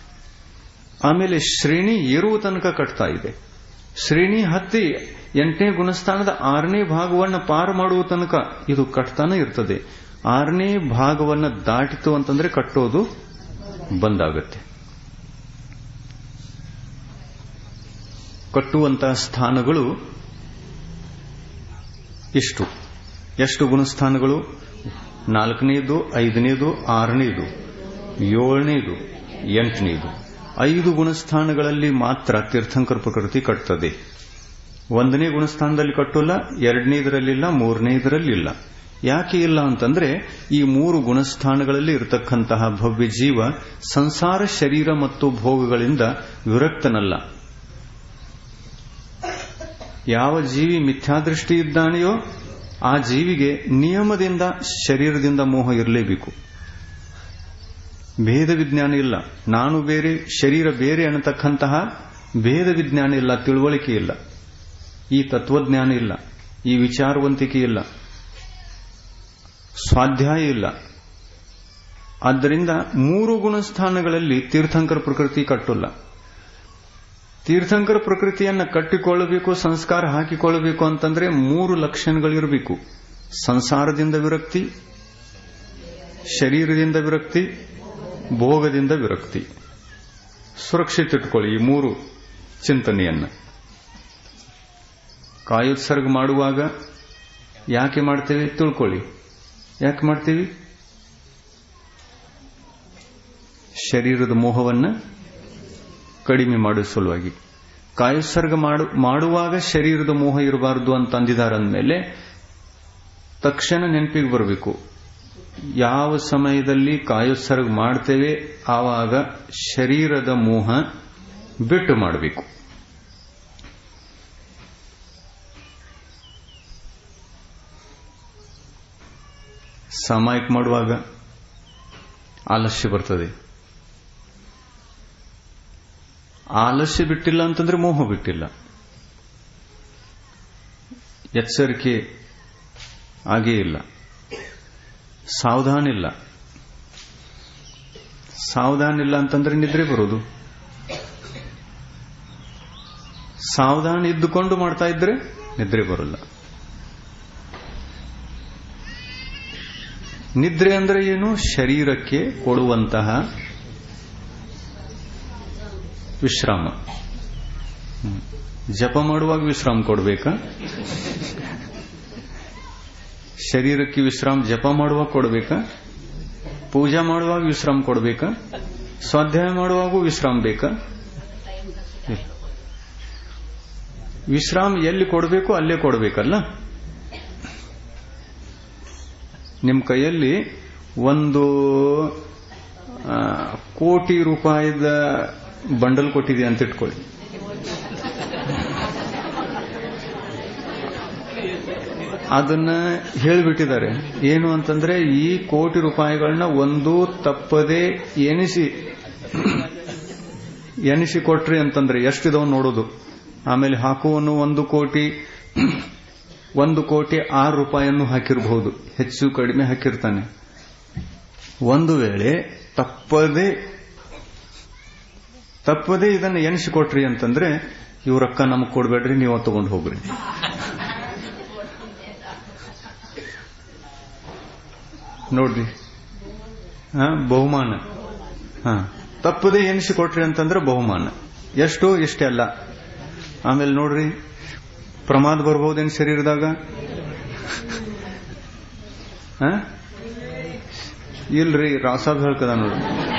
ಆಮೇಲೆ ಶ್ರೇಣಿ ಏರುವ ತನಕ ಕಟ್ತಾ ಇದೆ ಶ್ರೇಣಿ ಹತ್ತಿ ಎಂಟನೇ ಗುಣಸ್ಥಾನದ ಆರನೇ ಭಾಗವನ್ನು ಪಾರು ಮಾಡುವ ತನಕ ಇದು ಕಟ್ತಾನೆ ಇರ್ತದೆ ಆರನೇ ಭಾಗವನ್ನು ದಾಟಿತು ಅಂತಂದ್ರೆ ಕಟ್ಟೋದು ಬಂದಾಗುತ್ತೆ ಕಟ್ಟುವಂತಹ ಸ್ಥಾನಗಳು ಇಷ್ಟು ಎಷ್ಟು ಗುಣಸ್ಥಾನಗಳು ನಾಲ್ಕನೇದು ಐದನೇದು ಆರನೇದು ಏಳನೇದು ಎಂಟನೇದು ಐದು ಗುಣಸ್ಥಾನಗಳಲ್ಲಿ ಮಾತ್ರ ತೀರ್ಥಂಕರ ಪ್ರಕೃತಿ ಕಟ್ತದೆ ಒಂದನೇ ಗುಣಸ್ಥಾನದಲ್ಲಿ ಕಟ್ಟಲ್ಲ ಎರಡನೇದರಲ್ಲಿಲ್ಲ ಮೂರನೇದರಲ್ಲಿಲ್ಲ ಯಾಕೆ ಇಲ್ಲ ಅಂತಂದ್ರೆ ಈ ಮೂರು ಗುಣಸ್ಥಾನಗಳಲ್ಲಿ ಇರತಕ್ಕಂತಹ ಭವ್ಯ ಜೀವ ಸಂಸಾರ ಶರೀರ ಮತ್ತು ಭೋಗಗಳಿಂದ ವಿರಕ್ತನಲ್ಲ ಯಾವ ಜೀವಿ ಮಿಥ್ಯಾದೃಷ್ಟಿ ಇದ್ದಾನೆಯೋ ಆ ಜೀವಿಗೆ ನಿಯಮದಿಂದ ಶರೀರದಿಂದ ಮೋಹ ಇರಲೇಬೇಕು ಭೇದ ವಿಜ್ಞಾನ ಇಲ್ಲ ನಾನು ಬೇರೆ ಶರೀರ ಬೇರೆ ಅನ್ನತಕ್ಕಂತಹ ಭೇದ ವಿಜ್ಞಾನ ಇಲ್ಲ ತಿಳುವಳಿಕೆ ಇಲ್ಲ ಈ ತತ್ವಜ್ಞಾನ ಇಲ್ಲ ಈ ವಿಚಾರವಂತಿಕೆ ಇಲ್ಲ ಸ್ವಾಧ್ಯಾಯ ಇಲ್ಲ ಆದ್ದರಿಂದ ಮೂರು ಗುಣಸ್ಥಾನಗಳಲ್ಲಿ ತೀರ್ಥಂಕರ ಪ್ರಕೃತಿ ಕಟ್ಟಲ್ಲ ತೀರ್ಥಂಕರ ಪ್ರಕೃತಿಯನ್ನ ಕಟ್ಟಿಕೊಳ್ಳಬೇಕು ಸಂಸ್ಕಾರ ಹಾಕಿಕೊಳ್ಳಬೇಕು ಅಂತಂದ್ರೆ ಮೂರು ಲಕ್ಷಣಗಳಿರಬೇಕು ಸಂಸಾರದಿಂದ ವಿರಕ್ತಿ ಶರೀರದಿಂದ ವಿರಕ್ತಿ ಭೋಗದಿಂದ ವಿರಕ್ತಿ ಸುರಕ್ಷಿತ ಇಟ್ಕೊಳ್ಳಿ ಈ ಮೂರು ಚಿಂತನೆಯನ್ನ ಕಾಯೋತ್ಸರ್ಗ ಮಾಡುವಾಗ ಯಾಕೆ ಮಾಡ್ತೇವೆ ತಿಳ್ಕೊಳ್ಳಿ ಯಾಕೆ ಮಾಡ್ತೀವಿ ಶರೀರದ ಮೋಹವನ್ನು ಕಡಿಮೆ ಮಾಡುವ ಸಲುವಾಗಿ ಕಾಯೋತ್ಸರ್ಗ ಮಾಡು ಮಾಡುವಾಗ ಶರೀರದ ಮೋಹ ಇರಬಾರದು ಅಂತ ಅಂದಿದಾರಂದ್ಮೇಲೆ ತಕ್ಷಣ ನೆನಪಿಗೆ ಬರಬೇಕು ಯಾವ ಸಮಯದಲ್ಲಿ ಕಾಯೋತ್ಸರ್ಗ ಮಾಡ್ತೇವೆ ಆವಾಗ ಶರೀರದ ಮೋಹ ಬಿಟ್ಟು ಮಾಡಬೇಕು ಸಾಮಾಯಿಕ ಮಾಡುವಾಗ ಆಲಸ್ಯ ಬರ್ತದೆ ಆಲಸ್ಯ ಬಿಟ್ಟಿಲ್ಲ ಅಂತಂದ್ರೆ ಮೋಹ ಬಿಟ್ಟಿಲ್ಲ ಎಚ್ಚರಿಕೆ ಆಗೇ ಇಲ್ಲ ಸಾವಧಾನ ಇಲ್ಲ ಸಾವಧಾನ ಇಲ್ಲ ಅಂತಂದ್ರೆ ನಿದ್ರೆ ಬರೋದು ಸಾವಧಾನ ಇದ್ದುಕೊಂಡು ಮಾಡ್ತಾ ಇದ್ರೆ ನಿದ್ರೆ ಬರಲ್ಲ ನಿದ್ರೆ ಅಂದ್ರೆ ಏನು ಶರೀರಕ್ಕೆ ಕೊಡುವಂತಹ ವಿಶ್ರಾಮ ಜಪ ಮಾಡುವಾಗ ವಿಶ್ರಾಮ ಕೊಡಬೇಕಾ ಶರೀರಕ್ಕೆ ವಿಶ್ರಾಮ ಜಪ ಮಾಡುವಾಗ ಕೊಡಬೇಕಾ ಪೂಜಾ ಮಾಡುವಾಗ ವಿಶ್ರಾಮ ಕೊಡಬೇಕಾ ಸ್ವಾಧ್ಯಾಯ ಮಾಡುವಾಗೂ ವಿಶ್ರಾಮ ಬೇಕಾ ವಿಶ್ರಾಮ ಎಲ್ಲಿ ಕೊಡಬೇಕು ಅಲ್ಲೇ ಕೊಡಬೇಕಲ್ಲ ನಿಮ್ಮ ಕೈಯಲ್ಲಿ ಒಂದು ಕೋಟಿ ರೂಪಾಯಿದ ಬಂಡಲ್ ಕೊಟ್ಟಿದೆ ಅಂತ ಇಟ್ಕೊಳ್ಳಿ ಅದನ್ನ ಹೇಳಿಬಿಟ್ಟಿದ್ದಾರೆ ಏನು ಅಂತಂದ್ರೆ ಈ ಕೋಟಿ ರೂಪಾಯಿಗಳನ್ನ ಒಂದು ತಪ್ಪದೆ ಎಣಿಸಿ ಎಣಿಸಿ ಕೊಟ್ರಿ ಅಂತಂದ್ರೆ ಎಷ್ಟಿದಾವ್ ನೋಡೋದು ಆಮೇಲೆ ಹಾಕುವನು ಒಂದು ಕೋಟಿ ಒಂದು ಕೋಟಿ ಆರು ರೂಪಾಯಿಯನ್ನು ಹಾಕಿರಬಹುದು ಹೆಚ್ಚು ಕಡಿಮೆ ಹಾಕಿರ್ತಾನೆ ಒಂದು ವೇಳೆ ತಪ್ಪದೆ ತಪ್ಪದೆ ಇದನ್ನು ಎಣಿಸಿಕೊಟ್ರಿ ಅಂತಂದ್ರೆ ಇವ್ರಕ್ಕ ನಮಗ್ ಕೊಡ್ಬೇಡ್ರಿ ನೀವು ತಗೊಂಡು ಹೋಗ್ರಿ ನೋಡ್ರಿ ಹ ಬಹುಮಾನ ಹ ತಪ್ಪದೆ ಎಣಿಸಿಕೊಟ್ರಿ ಅಂತಂದ್ರೆ ಬಹುಮಾನ ಎಷ್ಟು ಇಷ್ಟೇ ಅಲ್ಲ ಆಮೇಲೆ ನೋಡ್ರಿ ಪ್ರಮಾದ ಬರ್ಬಹುದೇನು ಶರೀರದಾಗ ಇಲ್ರಿ ರಾಸಾಬ್ ಹೇಳ್ಕದ ನೋಡ್ರಿ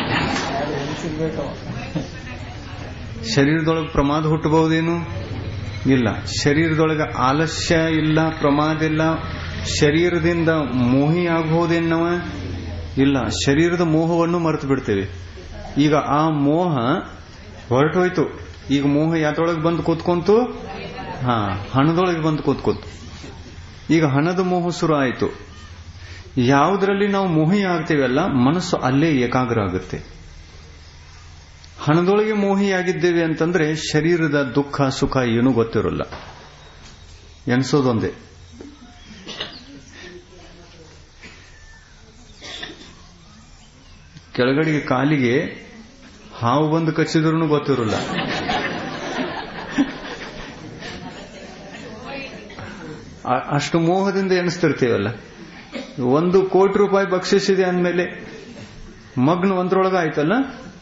ಶರೀರದೊಳಗೆ ಪ್ರಮಾದ ಹುಟ್ಟಬಹುದೇನು ಇಲ್ಲ ಶರೀರದೊಳಗೆ ಆಲಸ್ಯ ಇಲ್ಲ ಪ್ರಮಾದ ಇಲ್ಲ ಶರೀರದಿಂದ ಮೋಹಿ ಆಗಬಹುದೇನವ ಇಲ್ಲ ಶರೀರದ ಮೋಹವನ್ನು ಮರೆತು ಬಿಡ್ತೇವೆ ಈಗ ಆ ಮೋಹ ಹೊರಟೋಯ್ತು ಈಗ ಮೋಹ ಯಾತೊಳಗೆ ಬಂದು ಕೂತ್ಕೊಂತು ಹಾ ಹಣದೊಳಗೆ ಬಂದು ಕೂತ್ಕೋತು ಈಗ ಹಣದ ಮೋಹ ಶುರು ಆಯಿತು ಯಾವುದರಲ್ಲಿ ನಾವು ಮೋಹಿ ಆಗ್ತೇವಲ್ಲ ಮನಸ್ಸು ಅಲ್ಲೇ ಏಕಾಗ್ರ ಆಗುತ್ತೆ ಹಣದೊಳಗೆ ಮೋಹಿಯಾಗಿದ್ದೇವೆ ಅಂತಂದ್ರೆ ಶರೀರದ ದುಃಖ ಸುಖ ಏನೂ ಗೊತ್ತಿರಲ್ಲ ಎನ್ಸೋದೊಂದೇ ಕೆಳಗಡೆಗೆ ಕಾಲಿಗೆ ಹಾವು ಬಂದು ಕಚ್ಚಿದ್ರೂ ಗೊತ್ತಿರಲ್ಲ ಅಷ್ಟು ಮೋಹದಿಂದ ಎಣಿಸ್ತಿರ್ತೀವಲ್ಲ ಒಂದು ಕೋಟಿ ರೂಪಾಯಿ ಬಕ್ಷಿಸಿದೆ ಅಂದಮೇಲೆ ಮಗ್ನ ಒಂದ್ರೊಳಗ ಆಯ್ತಲ್ಲ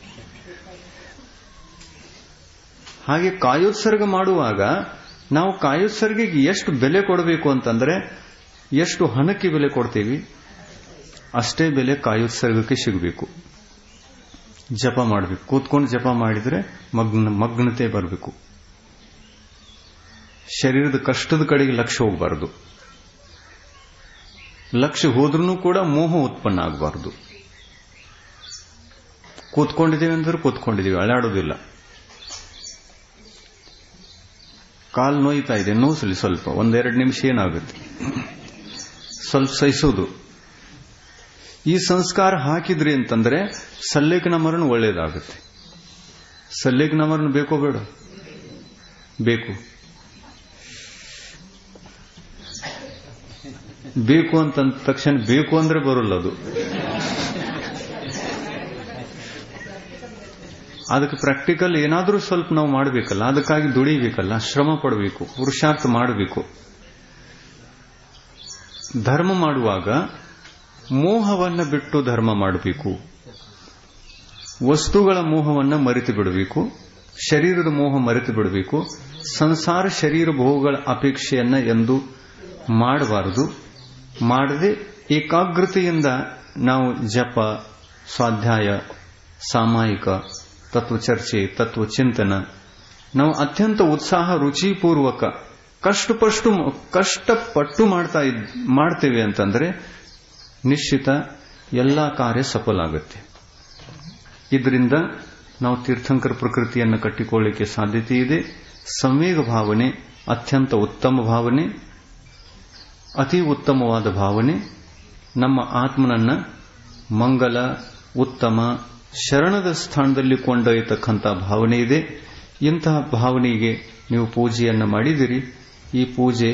ಹಾಗೆ ಕಾಯೋತ್ಸರ್ಗ ಮಾಡುವಾಗ ನಾವು ಕಾಯೋತ್ಸರ್ಗಿಗೆ ಎಷ್ಟು ಬೆಲೆ ಕೊಡಬೇಕು ಅಂತಂದ್ರೆ ಎಷ್ಟು ಹಣಕ್ಕೆ ಬೆಲೆ ಕೊಡ್ತೀವಿ ಅಷ್ಟೇ ಬೆಲೆ ಕಾಯೋತ್ಸರ್ಗಕ್ಕೆ ಸಿಗಬೇಕು ಜಪ ಮಾಡಬೇಕು ಕೂತ್ಕೊಂಡು ಜಪ ಮಾಡಿದ್ರೆ ಮಗ್ನ ಮಗ್ನತೆ ಬರಬೇಕು ಶರೀರದ ಕಷ್ಟದ ಕಡೆಗೆ ಲಕ್ಷ್ಯ ಹೋಗಬಾರದು ಲಕ್ಷ್ಯ ಹೋದ್ರೂ ಕೂಡ ಮೋಹ ಉತ್ಪನ್ನ ಆಗಬಾರದು ಕೂತ್ಕೊಂಡಿದ್ದೀವಿ ಅಂದ್ರೆ ಕೂತ್ಕೊಂಡಿದ್ದೀವಿ ಅಳಾಡೋದಿಲ್ಲ ಕಾಲು ನೋಯ್ತಾ ಇದೆ ನೋಸಲಿ ಸ್ವಲ್ಪ ಒಂದೆರಡು ನಿಮಿಷ ಏನಾಗುತ್ತೆ ಸ್ವಲ್ಪ ಸಹಿಸೋದು ಈ ಸಂಸ್ಕಾರ ಹಾಕಿದ್ರಿ ಅಂತಂದ್ರೆ ಸಲ್ಲೇಖನ ಮರಣ ಒಳ್ಳೇದಾಗುತ್ತೆ ಸಲ್ಲೇಖನ ಮರಣ ಬೇಕೋ ಬೇಡ ಬೇಕು ಬೇಕು ಅಂತ ತಕ್ಷಣ ಬೇಕು ಅಂದ್ರೆ ಬರೋಲ್ಲ ಅದು ಅದಕ್ಕೆ ಪ್ರಾಕ್ಟಿಕಲ್ ಏನಾದರೂ ಸ್ವಲ್ಪ ನಾವು ಮಾಡಬೇಕಲ್ಲ ಅದಕ್ಕಾಗಿ ದುಡಿಬೇಕಲ್ಲ ಶ್ರಮ ಪಡಬೇಕು ಪುರುಷಾರ್ಥ ಮಾಡಬೇಕು ಧರ್ಮ ಮಾಡುವಾಗ ಮೋಹವನ್ನ ಬಿಟ್ಟು ಧರ್ಮ ಮಾಡಬೇಕು ವಸ್ತುಗಳ ಮೋಹವನ್ನ ಮರೆತು ಬಿಡಬೇಕು ಶರೀರದ ಮೋಹ ಮರೆತು ಬಿಡಬೇಕು ಸಂಸಾರ ಶರೀರ ಭೋಗಗಳ ಅಪೇಕ್ಷೆಯನ್ನ ಎಂದು ಮಾಡಬಾರದು ಮಾಡದೆ ಏಕಾಗ್ರತೆಯಿಂದ ನಾವು ಜಪ ಸ್ವಾಧ್ಯಾಯ ಸಾಮಾಯಿಕ ತತ್ವಚರ್ಚೆ ತತ್ವಚಿಂತನ ನಾವು ಅತ್ಯಂತ ಉತ್ಸಾಹ ರುಚಿಪೂರ್ವಕ ಕಷ್ಟಪಟ್ಟು ಕಷ್ಟಪಟ್ಟು ಮಾಡ್ತಾ ಮಾಡ್ತೇವೆ ಅಂತಂದ್ರೆ ನಿಶ್ಚಿತ ಎಲ್ಲಾ ಕಾರ್ಯ ಸಫಲ ಆಗುತ್ತೆ ಇದರಿಂದ ನಾವು ತೀರ್ಥಂಕರ ಪ್ರಕೃತಿಯನ್ನು ಕಟ್ಟಿಕೊಳ್ಳಿಕ್ಕೆ ಸಾಧ್ಯತೆ ಇದೆ ಸಂವೇಗ ಭಾವನೆ ಅತ್ಯಂತ ಉತ್ತಮ ಭಾವನೆ ಅತಿ ಉತ್ತಮವಾದ ಭಾವನೆ ನಮ್ಮ ಆತ್ಮನನ್ನ ಮಂಗಲ ಉತ್ತಮ ಶರಣದ ಸ್ಥಾನದಲ್ಲಿ ಕೊಂಡೊಯ್ಯತಕ್ಕಂಥ ಭಾವನೆ ಇದೆ ಇಂತಹ ಭಾವನೆಗೆ ನೀವು ಪೂಜೆಯನ್ನು ಮಾಡಿದಿರಿ ಈ ಪೂಜೆ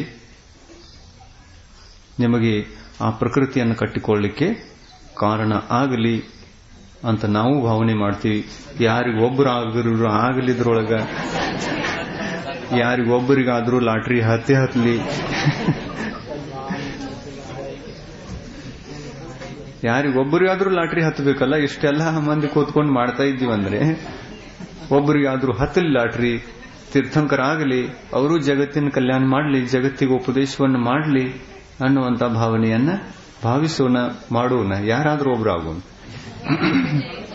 ನಿಮಗೆ ಆ ಪ್ರಕೃತಿಯನ್ನು ಕಟ್ಟಿಕೊಳ್ಳಲಿಕ್ಕೆ ಕಾರಣ ಆಗಲಿ ಅಂತ ನಾವು ಭಾವನೆ ಮಾಡ್ತೀವಿ ಯಾರಿಗೊಬ್ಬರು ಆಗಿರೋ ಆಗಲಿದ್ರೊಳಗ ಯಾರಿಗೊಬ್ಬರಿಗಾದ್ರೂ ಲಾಟ್ರಿ ಹತ್ತಿ ಹತ್ಲಿ ಯಾರಿಗೊಬ್ಬರಿಗಾದ್ರೂ ಲಾಟ್ರಿ ಹತ್ತಬೇಕಲ್ಲ ಇಷ್ಟೆಲ್ಲ ಮಂದಿ ಕೂತ್ಕೊಂಡು ಮಾಡ್ತಾ ಇದ್ದೀವಂದ್ರೆ ಒಬ್ಬರಿಗಾದ್ರೂ ಹತ್ತಲಿ ಲಾಟ್ರಿ ತೀರ್ಥಂಕರ ಆಗಲಿ ಅವರು ಜಗತ್ತಿನ ಕಲ್ಯಾಣ ಮಾಡಲಿ ಜಗತ್ತಿಗೆ ಉಪದೇಶವನ್ನು ಮಾಡಲಿ ಅನ್ನುವಂತ ಭಾವನೆಯನ್ನ ಭಾವಿಸೋಣ ಮಾಡೋಣ ಯಾರಾದ್ರೂ ಒಬ್ರು ಆಗೋಣ